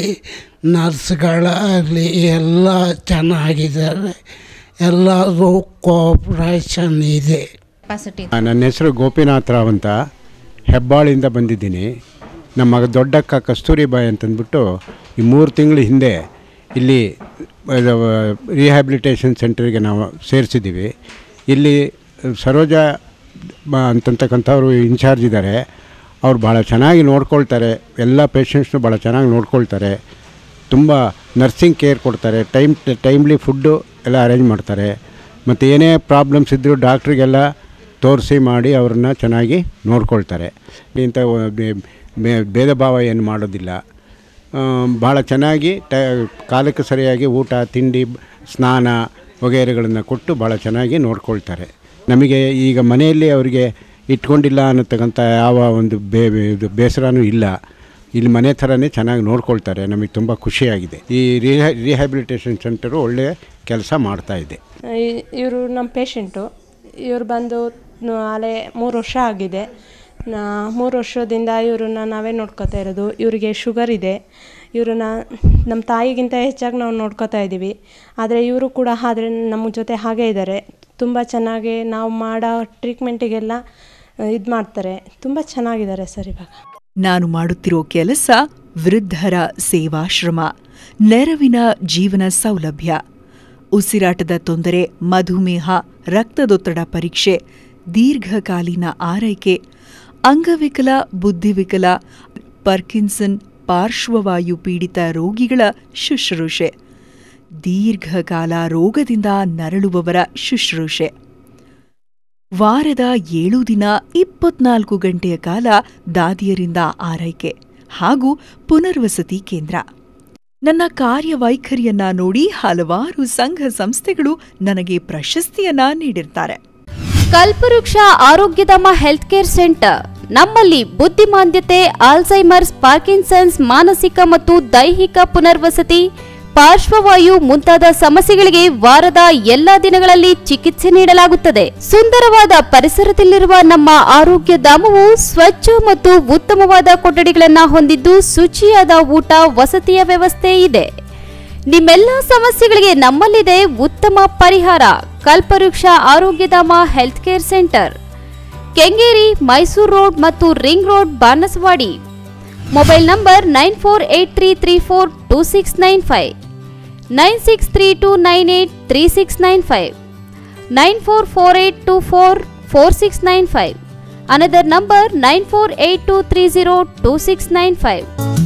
ನರ್ಸ್ಗಳಾಗಲಿ ಎಲ್ಲ ಚೆನ್ನಾಗಿದ್ದಾರೆ ಎಲ್ಲರೂ ಕೋಪ್ರೇಷನ್ ಇದೆ ನನ್ನ ಹೆಸರು ಗೋಪಿನಾಥ್ ರಾವ್ ಅಂತ ಹೆಬ್ಬಾಳಿಂದ ಬಂದಿದ್ದೀನಿ ನಮ್ಮ ಮಗ ದೊಡ್ಡಕ್ಕ ಕಸ್ತೂರಿಬಾಯಿ ಅಂತಂದ್ಬಿಟ್ಟು ಈ ಮೂರು ತಿಂಗಳ ಹಿಂದೆ ಇಲ್ಲಿ ರಿಹ್ಯಾಬಿಲಿಟೇಷನ್ ಸೆಂಟರ್ಗೆ ನಾವು ಸೇರಿಸಿದ್ದೀವಿ ಇಲ್ಲಿ ಸರೋಜ ಬ- ಅಂತಕ್ಕಂಥವ್ರು ಇನ್ಚಾರ್ಜ್ ಇದ್ದಾರೆ ಅವ್ರು ಭಾಳ ಚೆನ್ನಾಗಿ ನೋಡ್ಕೊಳ್ತಾರೆ ಎಲ್ಲ ಪೇಷಂಟ್ಸ್ನು ಭಾಳ ಚೆನ್ನಾಗಿ ನೋಡ್ಕೊಳ್ತಾರೆ ತುಂಬ ನರ್ಸಿಂಗ್ ಕೇರ್ ಕೊಡ್ತಾರೆ ಟೈಮ್ ಟೈಮ್ಲಿ ಫುಡ್ಡು ಎಲ್ಲ ಅರೇಂಜ್ ಮಾಡ್ತಾರೆ ಮತ್ತು ಏನೇ ಪ್ರಾಬ್ಲಮ್ಸ್ ಇದ್ದರೂ ಡಾಕ್ಟ್ರಿಗೆಲ್ಲ ತೋರಿಸಿ ಮಾಡಿ ಅವ್ರನ್ನ ಚೆನ್ನಾಗಿ ನೋಡ್ಕೊಳ್ತಾರೆ ಇಂಥ ಒ- ಬೆ- ಬೆ- ಭೇದ ಭಾವ ಏನು ಮಾಡೋದಿಲ್ಲ ಭಾಳ ಚೆನ್ನಾಗಿ ಟ ಕಾಲಕ್ಕೆ ಸರಿಯಾಗಿ ಊಟ ತಿಂಡಿ ಸ್ನಾನ ವಗೈರೆಗಳನ್ನು ಕೊಟ್ಟು ಭಾಳ ಚೆನ್ನಾಗಿ ನೋಡ್ಕೊಳ್ತಾರೆ ನಮಗೆ ಈಗ ಮನೆಯಲ್ಲಿ ಅವರಿಗೆ ಇಟ್ಕೊಂಡಿಲ್ಲ ಅನ್ನತಕ್ಕಂಥ ಯಾವ ಒಂದು ಬೇ ಇದು ಬೇಸರನೂ ಇಲ್ಲ ಇಲ್ಲಿ ಮನೆ ಥರನೇ ಚೆನ್ನಾಗಿ ನೋಡ್ಕೊಳ್ತಾರೆ ನಮಗೆ ತುಂಬ ಖುಷಿಯಾಗಿದೆ ಈ ರಿಹ್ಯಾ ರಿಹ್ಯಾಬಿಲಿಟೇಷನ್ ಸೆಂಟರು ಒಳ್ಳೆಯ ಕೆಲಸ ಮಾಡ್ತಾ ಇದೆ ಇವರು ನಮ್ಮ ಪೇಷಂಟು ಇವ್ರು ಬಂದು ಅಲೆ ಮೂರು ವರ್ಷ ಆಗಿದೆ ನಾ ಮೂರು ವರ್ಷದಿಂದ ಇವ್ರನ್ನ ನಾವೇ ನೋಡ್ಕೋತಾ ಇರೋದು ಇವರಿಗೆ ಶುಗರ್ ಇದೆ ಇವ್ರನ್ನ ನಮ್ಮ ತಾಯಿಗಿಂತ ಹೆಚ್ಚಾಗಿ ನಾವು ನೋಡ್ಕೋತಾ ಇದ್ದೀವಿ ಆದರೆ ಇವರು ಕೂಡ ಆದರೆ ನಮ್ಮ ಜೊತೆ ಹಾಗೇ ಇದ್ದಾರೆ ತುಂಬ ಚೆನ್ನಾಗಿ ನಾವು ಮಾಡೋ ಟ್ರೀಟ್ಮೆಂಟಿಗೆಲ್ಲ ಇದು ಮಾಡ್ತಾರೆ ತುಂಬ ಚೆನ್ನಾಗಿದ್ದಾರೆ ಸರ್ ಇವಾಗ ನಾನು ಮಾಡುತ್ತಿರೋ ಕೆಲಸ ವೃದ್ಧರ ಸೇವಾಶ್ರಮ ನೆರವಿನ ಜೀವನ ಸೌಲಭ್ಯ ಉಸಿರಾಟದ ತೊಂದರೆ ಮಧುಮೇಹ ರಕ್ತದೊತ್ತಡ ಪರೀಕ್ಷೆ ದೀರ್ಘಕಾಲೀನ ಆರೈಕೆ ಅಂಗವಿಕಲ ಬುದ್ಧಿವಿಕಲ ಪರ್ಕಿನ್ಸನ್ ಪಾರ್ಶ್ವವಾಯು ಪೀಡಿತ ರೋಗಿಗಳ ಶುಶ್ರೂಷೆ ದೀರ್ಘಕಾಲ ರೋಗದಿಂದ ನರಳುವವರ ಶುಶ್ರೂಷೆ ವಾರದ ಏಳು ದಿನ ಇಪ್ಪತ್ನಾಲ್ಕು ಗಂಟೆಯ ಕಾಲ ದಾದಿಯರಿಂದ ಆರೈಕೆ ಹಾಗೂ ಪುನರ್ವಸತಿ ಕೇಂದ್ರ ನನ್ನ ಕಾರ್ಯವೈಖರಿಯನ್ನ ನೋಡಿ ಹಲವಾರು ಸಂಘ ಸಂಸ್ಥೆಗಳು ನನಗೆ ಪ್ರಶಸ್ತಿಯನ್ನ ನೀಡಿರ್ತಾರೆ ಕಲ್ಪವೃಕ್ಷ ಆರೋಗ್ಯಧಾಮ ಹೆಲ್ತ್ ಕೇರ್ ಸೆಂಟರ್ ನಮ್ಮಲ್ಲಿ ಬುದ್ಧಿಮಾಂದ್ಯತೆ ಆಲ್ಝೈಮರ್ಸ್ ಪಾರ್ಕಿನ್ಸನ್ಸ್ ಮಾನಸಿಕ ಮತ್ತು ದೈಹಿಕ ಪುನರ್ವಸತಿ ಪಾರ್ಶ್ವವಾಯು ಮುಂತಾದ ಸಮಸ್ಯೆಗಳಿಗೆ ವಾರದ ಎಲ್ಲಾ ದಿನಗಳಲ್ಲಿ ಚಿಕಿತ್ಸೆ ನೀಡಲಾಗುತ್ತದೆ ಸುಂದರವಾದ ಪರಿಸರದಲ್ಲಿರುವ ನಮ್ಮ ಆರೋಗ್ಯ ಧಾಮವು ಸ್ವಚ್ಛ ಮತ್ತು ಉತ್ತಮವಾದ ಕೊಠಡಿಗಳನ್ನ ಹೊಂದಿದ್ದು ಶುಚಿಯಾದ ಊಟ ವಸತಿಯ ವ್ಯವಸ್ಥೆ ಇದೆ ನಿಮ್ಮೆಲ್ಲ ಸಮಸ್ಯೆಗಳಿಗೆ ನಮ್ಮಲ್ಲಿದೆ ಉತ್ತಮ ಪರಿಹಾರ Kalpavriksha Arogyadhama health care centre Kengeri Mysuru road ಮತ್ತು ring road Banaswadi mobile number nine four eight three three four two six nine five nine six three two nine eight three six nine five nine four four eight two four four six nine five another number nine four eight two three zero two six nine five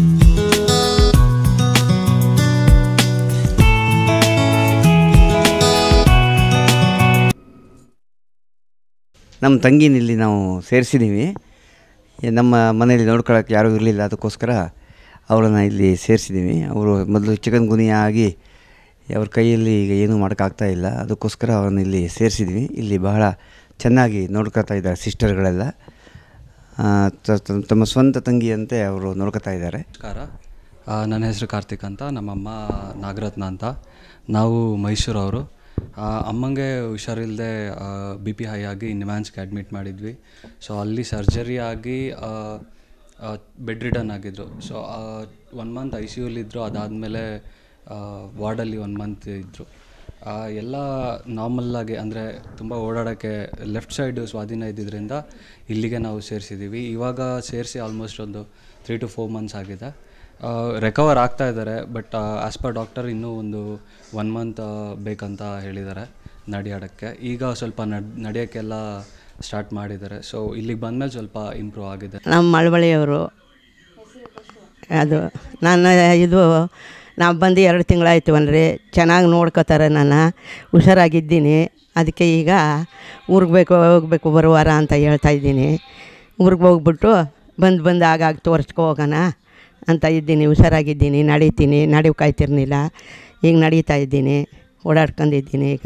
ನಮ್ಮ ತಂಗಿನಲ್ಲಿ ನಾವು ಸೇರಿಸಿದ್ದೀವಿ ನಮ್ಮ ಮನೆಯಲ್ಲಿ ನೋಡ್ಕೊಳ್ಳೋಕೆ ಯಾರೂ ಇರಲಿಲ್ಲ ಅದಕ್ಕೋಸ್ಕರ ಅವರನ್ನು ಇಲ್ಲಿ ಸೇರಿಸಿದ್ದೀವಿ ಅವರು ಮೊದಲು ಚಿಕನ್ ಗುನಿಯಾ ಆಗಿ ಅವ್ರ ಕೈಯಲ್ಲಿ ಈಗ ಏನೂ ಮಾಡೋಕ್ಕಾಗ್ತಾ ಇಲ್ಲ ಅದಕ್ಕೋಸ್ಕರ ಅವರನ್ನು ಇಲ್ಲಿ ಸೇರಿಸಿದ್ವಿ ಇಲ್ಲಿ ಬಹಳ ಚೆನ್ನಾಗಿ ನೋಡ್ಕೊತಾ ಇದ್ದಾರೆ ಸಿಸ್ಟರ್ಗಳೆಲ್ಲ ಆ, ತ- ತ- ತಮ್ಮ ಸ್ವಂತ ತಂಗಿಯಂತೆ ಅವರು ನೋಡ್ಕೊತಾ ಇದ್ದಾರೆ ನಮಸ್ಕಾರ ಆ, ನನ್ನ ಹೆಸರು ಕಾರ್ತಿಕ್ ಅಂತ ನಮ್ಮಮ್ಮ ನಾಗರತ್ನ ಅಂತ ನಾವು ಮೈಸೂರವರು ಅಮ್ಮಂಗೆ ಹುಷಾರಿಲ್ಲದೆ ಬಿ ಪಿ ಹೈ ಆಗಿ ನಿಮ್ಯಾನ್ಸ್ಗೆ ಅಡ್ಮಿಟ್ ಮಾಡಿದ್ವಿ ಸೊ ಅಲ್ಲಿ ಸರ್ಜರಿ ಆಗಿ ಬೆಡ್ ರಿಟರ್ನ್ ಆಗಿದ್ರು so one month I C ಯುಲಿದ್ದರು ಅದಾದಮೇಲೆ ವಾರ್ಡಲ್ಲಿ ಒನ್ ಮಂತ್ ಇದ್ದರು ಎಲ್ಲ ನಾರ್ಮಲ್ಲಾಗಿ ಅಂದರೆ ತುಂಬ ಓಡಾಡೋಕ್ಕೆ ಲೆಫ್ಟ್ ಸೈಡು ಸ್ವಾಧೀನ ಇದ್ದಿದ್ದರಿಂದ ಇಲ್ಲಿಗೆ ನಾವು ಸೇರಿಸಿದ್ದೀವಿ ಇವಾಗ ಸೇರಿಸಿ ಆಲ್ಮೋಸ್ಟ್ ಒಂದು ತ್ರೀ ಟು ಫೋರ್ ಮಂತ್ಸ್ ಆಗಿದೆ ರೆಕವರ್ ಆಗ್ತಾ ಇದ್ದಾರೆ ಬಟ್ ಆ್ಯಸ್ ಪರ್ ಡಾಕ್ಟರ್ ಇನ್ನೂ ಒಂದು ಒನ್ ಮಂತ್ ಬೇಕಂತ ಹೇಳಿದ್ದಾರೆ ನಡೆಯಾಡೋಕ್ಕೆ ಈಗ ಸ್ವಲ್ಪ ನಡ್ ನಡೆಯೋಕ್ಕೆಲ್ಲ ಸ್ಟಾರ್ಟ್ ಮಾಡಿದ್ದಾರೆ ಸೊ ಇಲ್ಲಿಗೆ ಬಂದಮೇಲೆ ಸ್ವಲ್ಪ ಇಂಪ್ರೂವ್ ಆಗಿದೆ ನಮ್ಮ ಮಳವಳ್ಳಿಯವರು ಅದು ನನ್ನ ಇದು ನಾವು ಬಂದು ಎರಡು ತಿಂಗಳಾಯ್ತು ಅಂದರೆ ಚೆನ್ನಾಗಿ ನೋಡ್ಕೋತಾರೆ ನನ್ನ ಹುಷಾರಾಗಿದ್ದೀನಿ ಅದಕ್ಕೆ ಈಗ ಊರಿಗೆ ಬೇಕು ಹೋಗಬೇಕು ಬರುವಾರ ಅಂತ ಹೇಳ್ತಾ ಇದ್ದೀನಿ ಊರಿಗೆ ಹೋಗ್ಬಿಟ್ಟು ಬಂದು ಬಂದು ಆಗಾಗ ತೋರಿಸ್ಕೊ ಹೋಗೋಣ ಅಂತ ಇದ್ದೀನಿ ಹುಷಾರಾಗಿದ್ದೀನಿ ನಡೀತೀನಿ ನಡೆಯೋಕ್ಕಾಯ್ತಿರ್ಲಿಲ್ಲ ಈಗ ನಡೀತಾ ಇದ್ದೀನಿ ಓಡಾಡ್ಕೊಂಡಿದ್ದೀನಿ ಈಗ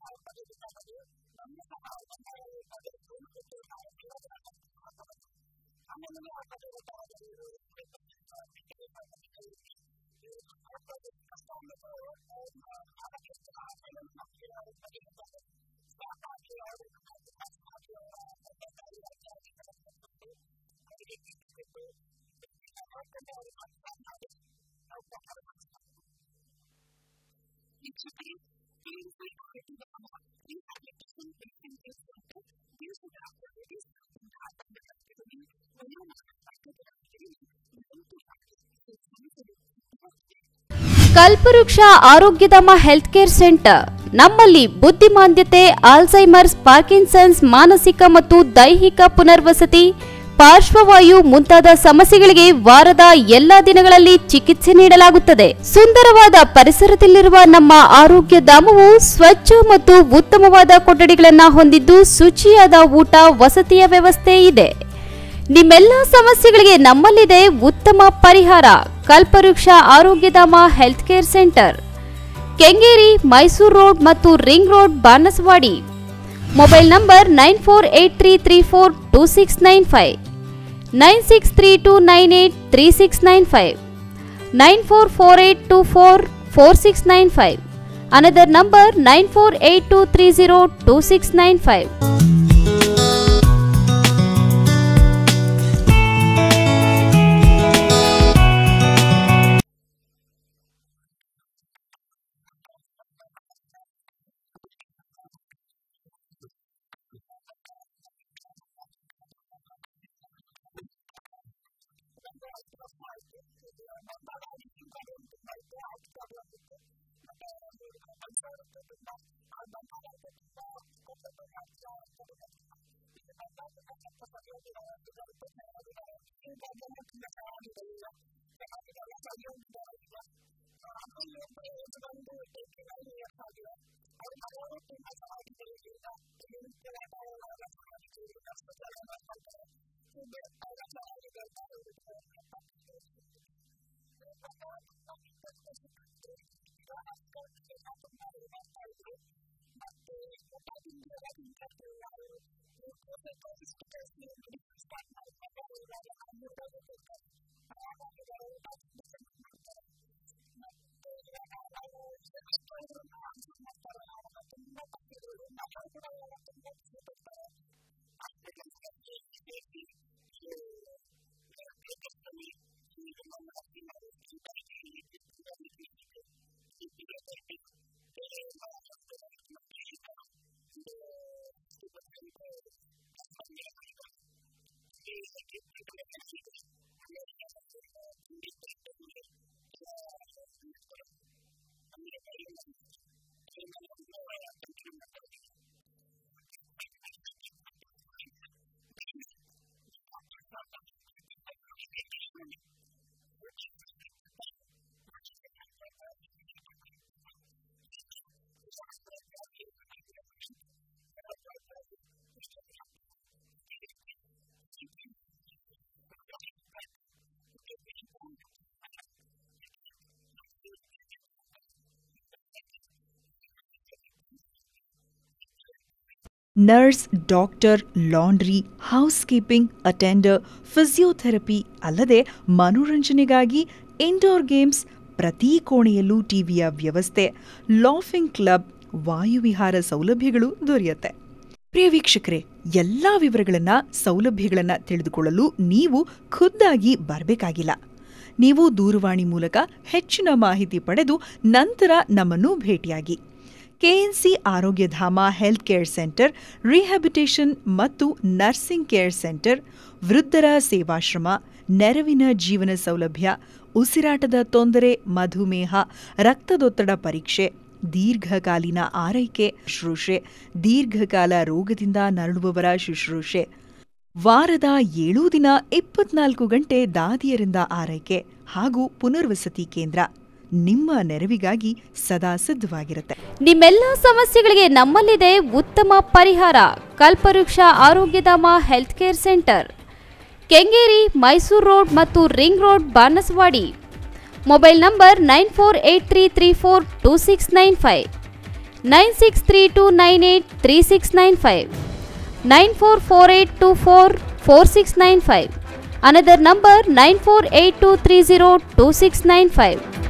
ಕಲ್ಪವೃಕ್ಷ ಆರೋಗ್ಯಧಾಮ ಹೆಲ್ತ್ ಕೇರ್ ಸೆಂಟರ್ ನಮ್ಮಲ್ಲಿ ಬುದ್ಧಿಮಾಂದ್ಯತೆ ಆಲ್ಝೈಮರ್ಸ್ ಪಾರ್ಕಿನ್ಸನ್ಸ್ ಮಾನಸಿಕ ಮತ್ತು ದೈಹಿಕ ಪುನರ್ವಸತಿ ಪಾರ್ಶ್ವವಾಯು ಮುಂತಾದ ಸಮಸ್ಯೆಗಳಿಗೆ ವಾರದ ಎಲ್ಲಾ ದಿನಗಳಲ್ಲಿ ಚಿಕಿತ್ಸೆ ನೀಡಲಾಗುತ್ತದೆ ಸುಂದರವಾದ ಪರಿಸರದಲ್ಲಿರುವ ನಮ್ಮ ಆರೋಗ್ಯ ಧಾಮವು ಸ್ವಚ್ಛ ಮತ್ತು ಉತ್ತಮವಾದ ಕೊಠಡಿಗಳನ್ನು ಹೊಂದಿದ್ದು ಶುಚಿಯಾದ ಊಟ ವಸತಿಯ ವ್ಯವಸ್ಥೆ ಇದೆ ನಿಮ್ಮೆಲ್ಲ ಸಮಸ್ಯೆಗಳಿಗೆ ನಮ್ಮಲ್ಲಿದೆ ಉತ್ತಮ ಪರಿಹಾರ Kalpavriksha Arogyadhama health care centre Kengeri Mysuru road ಮತ್ತು ring road Banaswadi mobile number nine four eight three three four two six nine five nine six three two nine eight three six nine five nine four four eight two four four six nine five another number nine four eight two three zero two six nine five nurse doctor laundry housekeeping attender physiotherapy ಅಲ್ಲದೆ ಮನೋರಂಜನೆಗಾಗಿ indoor games ಪ್ರತಿ ಕೋಣೆಯಲ್ಲೂ ಟಿವಿಯ ವ್ಯವಸ್ಥೆ laughing club ವಾಯುವಿಹಾರ ಸೌಲಭ್ಯಗಳು ದೊರೆಯುತ್ತೆ ಪ್ರಿಯ ವೀಕ್ಷಕರೇ ಎಲ್ಲಾ ವಿವರಗಳನ್ನ ಸೌಲಭ್ಯಗಳನ್ನ ತಿಳಿದುಕೊಳ್ಳಲು ನೀವು ಖುದ್ದಾಗಿ ಬರಬೇಕಾಗಿಲ್ಲ ನೀವು ದೂರವಾಣಿ ಮೂಲಕ ಹೆಚ್ಚಿನ ಮಾಹಿತಿ ಪಡೆದು ನಂತರ ನಮ್ಮನ್ನು ಭೇಟಿಯಾಗಿ KNC Arogyadhama health care centre rehabilitation ಮತ್ತು ನರ್ಸಿಂಗ್ ಕೇರ್ ಸೆಂಟರ್ ವೃದ್ಧರ ಸೇವಾಶ್ರಮ ನೆರವಿನ ಜೀವನ ಸೌಲಭ್ಯ ಉಸಿರಾಟದ ತೊಂದರೆ ಮಧುಮೇಹ ರಕ್ತದೊತ್ತಡ ಪರೀಕ್ಷೆ ದೀರ್ಘಕಾಲೀನ ಆರೈಕೆ ಶುಶ್ರೂಷೆ ದೀರ್ಘಕಾಲ ರೋಗದಿಂದ ನರಳುವವರ ಶುಶ್ರೂಷೆ ವಾರದ ಏಳೂ ದಿನ ಇಪ್ಪತ್ನಾಲ್ಕು ಗಂಟೆ ದಾದಿಯರಿಂದ ಆರೈಕೆ ಹಾಗೂ ಪುನರ್ವಸತಿ ಕೇಂದ್ರ ನಿಮ್ಮ ನೆರವಿಗಾಗಿ ಸದಾ ಸಿದ್ಧವಾಗಿರುತ್ತೆ ನಿಮ್ಮೆಲ್ಲ ಸಮಸ್ಯೆಗಳಿಗೆ ನಮ್ಮಲ್ಲಿದೆ ಉತ್ತಮ ಪರಿಹಾರ Kalpavriksha Arogyadhama health care centre Kengeri Mysuru road ಮತ್ತು ring road Banaswadi mobile number nine four eight three three four two six nine five nine six three two nine eight three six nine five nine four four eight two four four six nine five another number nine four eight two three zero two six nine five